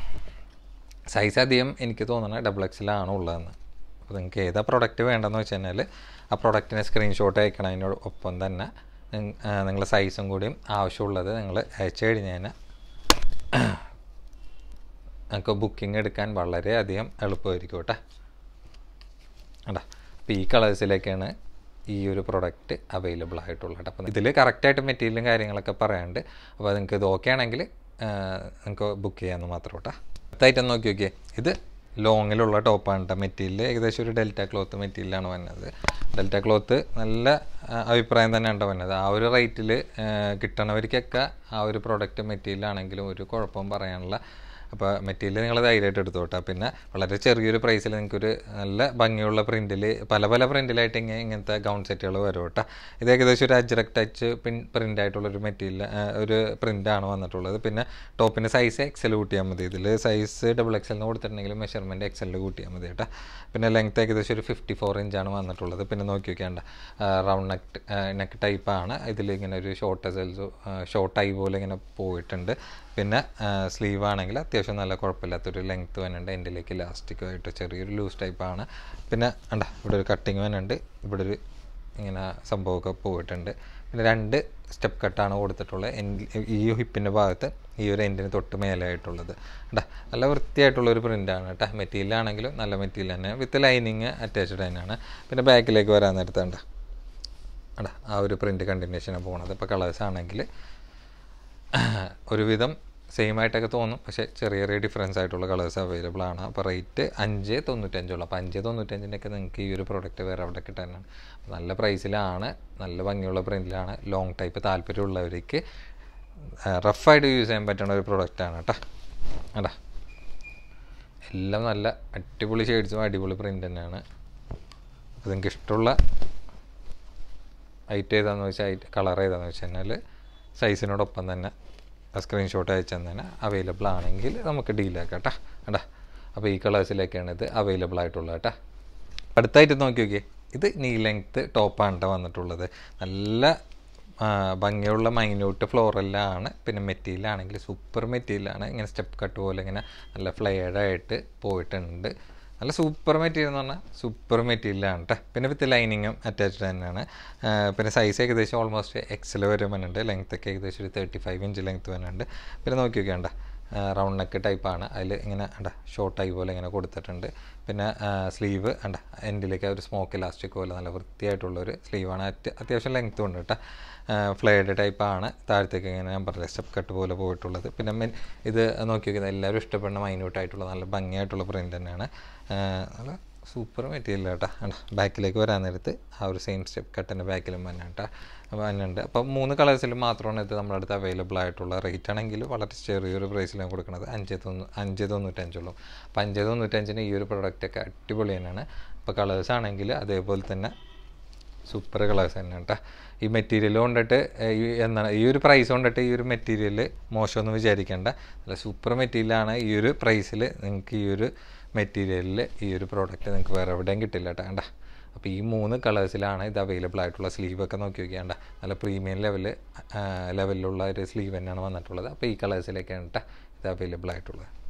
സൈസ് അധികം എനിക്ക് തോന്നുന്നത് ഡബിൾ എക്സിലാണ് ഉള്ളതെന്ന് അപ്പോൾ നിങ്ങൾക്ക് ഏതാ പ്രൊഡക്റ്റ് വേണ്ടതെന്ന് വെച്ച് കഴിഞ്ഞാൽ ആ പ്രൊഡക്റ്റിനെ സ്ക്രീൻഷോട്ട് അയക്കണതിനോട് ഒപ്പം തന്നെ നിങ്ങളുടെ സൈസും കൂടിയും ആവശ്യമുള്ളത് നിങ്ങൾ അയച്ചു കഴിഞ്ഞ് കഴിഞ്ഞാൽ നമുക്ക് ബുക്കിംഗ് എടുക്കാൻ വളരെയധികം എളുപ്പമായിരിക്കും കേട്ടോ അടാ അപ്പോൾ ഈ കളേഴ്സിലേക്കാണ് ഈ ഒരു പ്രൊഡക്റ്റ് അവൈലബിൾ ആയിട്ടുള്ളത് കേട്ടോ അപ്പോൾ ഇതിൽ കറക്റ്റായിട്ട് മെറ്റീരിയലും കാര്യങ്ങളൊക്കെ പറയാനുണ്ട് അപ്പോൾ നിങ്ങൾക്ക് ഇത് ഓക്കെ ആണെങ്കിൽ നിങ്ങൾക്ക് ബുക്ക് ചെയ്യാമെന്ന് മാത്രം കേട്ടോ അടുത്തായിട്ട് നോക്കി നോക്കിയേ ഇത് ലോങ്ങിലുള്ള ടോപ്പാണ് കേട്ടോ മെറ്റീരിയൽ ഏകദേശം ഒരു ഡെൽറ്റ ക്ലോത്ത് മെറ്റീരിയലാണ് വന്നത് ഡെൽറ്റ ക്ലോത്ത് നല്ല ആ, അഭിപ്രായം തന്നെയാണ് ട്ടോ വന്നത് ആ ഒരു റേറ്റിൽ കിട്ടണവർക്കൊക്കെ ആ ഒരു പ്രൊഡക്റ്റ് മെറ്റീരിയലാണെങ്കിലും ഒരു കുഴപ്പവും പറയാനുള്ള അപ്പോൾ മെറ്റീരിയൽ നിങ്ങൾ ധൈര്യമായിട്ട് എടുത്തോട്ടെ പിന്നെ വളരെ ചെറിയൊരു പ്രൈസിൽ നിങ്ങൾക്കൊരു നല്ല ഭംഗിയുള്ള പ്രിൻറ്റിൽ പല പല പ്രിൻറ്റിലായിട്ട് ഇങ്ങനെ ഇങ്ങനത്തെ ഗൗൺ സെറ്റുകൾ വരും കേട്ടോ ഇത് ഏകദേശം ഒരു അജ്രക് ടച്ച് പിൻ പ്രിൻ്റ് ആയിട്ടുള്ളൊരു മെറ്റീരിയൽ ഒരു പ്രിൻ്റാണ് വന്നിട്ടുള്ളത് പിന്നെ ടോപ്പിൻ്റെ സൈസ് എക്സൽ കൂട്ടിയാൽ മതി ഇതിൽ സൈസ് ഡബിൾ എക്സലിന് കൊടുത്തിട്ടുണ്ടെങ്കിൽ മെഷർമെൻറ്റ് എക്സലിൽ കൂട്ടിയാൽ മതി കേട്ടോ പിന്നെ ലെങ്ത് ഏകദേശം ഒരു ഫിഫ്റ്റി ഫോർ ഇഞ്ചാണ് വന്നിട്ടുള്ളത് പിന്നെ നോക്കി നോക്കിയാണ്ട റൗണ്ട് നെക്ക് നെക്ക് ടൈപ്പാണ് ഇതിൽ ഇങ്ങനെ ഒരു ഷോർട്ട് സെൽസ് ഷോർട്ട് ഐ പോലെ ഇങ്ങനെ പോയിട്ടുണ്ട് പിന്നെ സ്ലീവ് ആണെങ്കിൽ അത്യാവശ്യം നല്ല കുഴപ്പമില്ലാത്തൊരു ലെങ്ത്ത് വരുന്നുണ്ട് എൻ്റെലേക്ക് ഇലാസ്റ്റിക്കുമായിട്ട് ചെറിയൊരു ലൂസ് ടൈപ്പാണ് പിന്നെ അണ്ട ഇവിടെ ഒരു കട്ടിങ് വരുന്നുണ്ട് ഇവിടെ ഒരു ഇങ്ങനെ സംഭവമൊക്കെ പോയിട്ടുണ്ട് പിന്നെ രണ്ട് സ്റ്റെപ്പ് കട്ടാണ് കൊടുത്തിട്ടുള്ളത് എൻഡ് ഈ ഹിപ്പിൻ്റെ ഭാഗത്ത് ഈ ഒരു എൻഡിന് തൊട്ട് മേലായിട്ടുള്ളത് കേട്ടോ നല്ല വൃത്തിയായിട്ടുള്ള ഒരു പ്രിൻ്റാണ് കേട്ടോ മെറ്റീരിയൽ ആണെങ്കിലും നല്ല മെറ്റീരിയൽ തന്നെ വിത്ത് ലൈനിങ് അറ്റാച്ച്ഡ് തന്നെയാണ് പിന്നെ ബാക്കിലേക്ക് വരാൻ നേരത്തെ കണ്ട അടാ ആ ഒരു പ്രിൻ്റ് കണ്ടിന്യൂഷനാണ് പോണത് ഇപ്പോൾ കളേഴ്സ് ആണെങ്കിൽ ഒരുവിധം സെയിം ആയിട്ടൊക്കെ തോന്നും പക്ഷേ ചെറിയ ചെറിയ ഡിഫറൻസ് ആയിട്ടുള്ള കളേഴ്സ് അവൈലബിൾ ആണ് അപ്പോൾ റേറ്റ് അഞ്ച് തൊണ്ണൂറ്റഞ്ചുള്ളൂ അപ്പോൾ അഞ്ച് തൊണ്ണൂറ്റഞ്ചിൻ്റെയൊക്കെ നിങ്ങൾക്ക് ഈ ഒരു പ്രോഡക്റ്റ് വേറെ അവിടെ കിട്ടാനാണ് നല്ല പ്രൈസിലാണ് നല്ല ഭംഗിയുള്ള പ്രിൻറ്റിലാണ് ലോങ് ടൈപ്പ് താല്പര്യമുള്ളവർക്ക് റഫായിട്ട് യൂസ് ചെയ്യാൻ പറ്റുന്ന ഒരു പ്രോഡക്റ്റാണ് കേട്ടോ അടാ എല്ലാം നല്ല അടിപൊളി ഷെയ്ഡ്സും അടിപൊളി പ്രിൻ്റ് തന്നെയാണ് അപ്പോൾ നിങ്ങൾക്ക് ഇഷ്ടമുള്ള ഐറ്റ് ഏതാണെന്ന് വെച്ചാൽ ഐറ്റ് കളർ ഏതാണെന്ന് വെച്ച് കഴിഞ്ഞാൽ സൈസിനോടൊപ്പം തന്നെ സ്ക്രീൻഷോട്ട് അയച്ചു തന്നെ അവൈലബിൾ ആണെങ്കിൽ നമുക്ക് ഡീലാക്കാം കേട്ടോ കേട്ടാ അപ്പോൾ ഈ കളേഴ്സിലേക്കാണ് ഇത് അവൈലബിൾ ആയിട്ടുള്ളത് കേട്ടോ അടുത്തായിട്ട് നോക്കി നോക്കിയേ ഇത് നീ ലെങ്ത്ത് ടോപ്പാണ് കേട്ടോ വന്നിട്ടുള്ളത് നല്ല ഭംഗിയുള്ള മൈന്യൂട്ട് ഫ്ലോറലാണ് പിന്നെ മെറ്റീരിയൽ ആണെങ്കിൽ സൂപ്പർ മെറ്റീരിയലാണ് ഇങ്ങനെ സ്റ്റെപ്പ് കട്ട് പോലെ ഇങ്ങനെ നല്ല ഫ്ലെയർഡായിട്ട് പോയിട്ടുണ്ട് നല്ല സൂപ്പർ മെറ്റീരിയൽ എന്ന് പറഞ്ഞാൽ സൂപ്പർ മെറ്റീരിയലാണ് കേട്ടോ പിന്നെ വിത്ത് ലൈനിങ്ങും അറ്റാച്ച്ഡ് തന്നെയാണ് പിന്നെ സൈസ് ഏകദേശം ഓൾമോസ്റ്റ് എക്സൽ വരെ വരുന്നുണ്ട് ലെങ്ത് ഒക്കെ ഏകദേശം ഒരു തേർട്ടി ഫൈവ് ഇഞ്ച് ലെങ്ത് വരുന്നുണ്ട് പിന്നെ നോക്കി നോക്കിയാണ്ട റൗണ്ട് നെക്ക് ടൈപ്പാണ് അതിൽ ഇങ്ങനെ അണ്ട ഷോർട്ട് ആയി പോലെ ഇങ്ങനെ കൊടുത്തിട്ടുണ്ട് പിന്നെ സ്ലീവ് അണ്ട എൻഡിലേക്ക് ഒരു സ്മോക്ക് ഇലാസ്റ്റിക് പോലെ നല്ല വൃത്തിയായിട്ടുള്ളൊരു സ്ലീവാണ് അത്യാവശ്യം ലെങ്ത്തും ഉണ്ട് കേട്ടോ ഫ്ലെയർഡ് ടൈപ്പാണ് താഴത്തേക്ക് ഇങ്ങനെ ഞാൻ പറഞ്ഞ സ്റ്റെപ്പ് കട്ട് പോലെ പോയിട്ടുള്ളത് പിന്നെ മെൻ ഇത് നോക്കി നോക്കിയത് എല്ലാവരും ഇഷ്ടപ്പെടുന്ന മൈന്യൂട്ടായിട്ടുള്ള നല്ല ഭംഗിയായിട്ടുള്ള പ്രിൻ്റ് തന്നെയാണ് നല്ല സൂപ്പർ മെറ്റീരിയൽ കേട്ടോ ബാക്കിലേക്ക് വരാൻ നേരത്ത് ആ ഒരു സെയിം സ്റ്റെപ്പ് കട്ടിൻ്റെ ബാക്കിലും തന്നെ കേട്ടോ വന്നുണ്ട് അപ്പം മൂന്ന് കളേഴ്സിലും മാത്രമാണ് ഇത് നമ്മുടെ അടുത്ത് അവൈലബിൾ ആയിട്ടുള്ള റേറ്റ് ആണെങ്കിൽ വളരെ ചെറിയൊരു പ്രൈസിലാണ് കൊടുക്കുന്നത് അഞ്ച് തൊണ്ണൂ അഞ്ച് തൊണ്ണൂറ്റഞ്ചുള്ളൂ അപ്പം അഞ്ച് തൊണ്ണൂറ്റഞ്ചിന് ഈ ഒരു പ്രൊഡക്റ്റൊക്കെ അടിപൊളി തന്നെയാണ് അപ്പോൾ കളേഴ്സ് ആണെങ്കിൽ അതേപോലെ തന്നെ സൂപ്പർ കളേഴ്സ് തന്നെ കേട്ടോ ഈ മെറ്റീരിയൽ കൊണ്ടിട്ട് ഈ എന്താണ് ഈ ഒരു പ്രൈസ് കൊണ്ടിട്ട് ഈ ഒരു മെറ്റീരിയൽ മോശമൊന്നും വിചാരിക്കേണ്ട നല്ല സൂപ്പർ മെറ്റീരിയലാണ് ഈ ഒരു പ്രൈസിൽ നിങ്ങൾക്ക് ഈ ഒരു മെറ്റീരിയലിൽ ഈ ഒരു പ്രോഡക്റ്റ് നിങ്ങൾക്ക് വേറെ എവിടെയും കിട്ടില്ല കേട്ടോ കണ്ട അപ്പോൾ ഈ മൂന്ന് കളേഴ്സിലാണ് ഇത് അവൈലബിൾ ആയിട്ടുള്ള സ്ലീവൊക്കെ നോക്കി നോക്കിയാണ്ട നല്ല പ്രീമിയം ലെവൽ ലെവലിലുള്ള ഒരു സ്ലീവ് തന്നെയാണ് വന്നിട്ടുള്ളത് അപ്പോൾ ഈ കളേഴ്സിലേക്കാണ് കേട്ടോ ഇത് അവൈലബിൾ ആയിട്ടുള്ളത്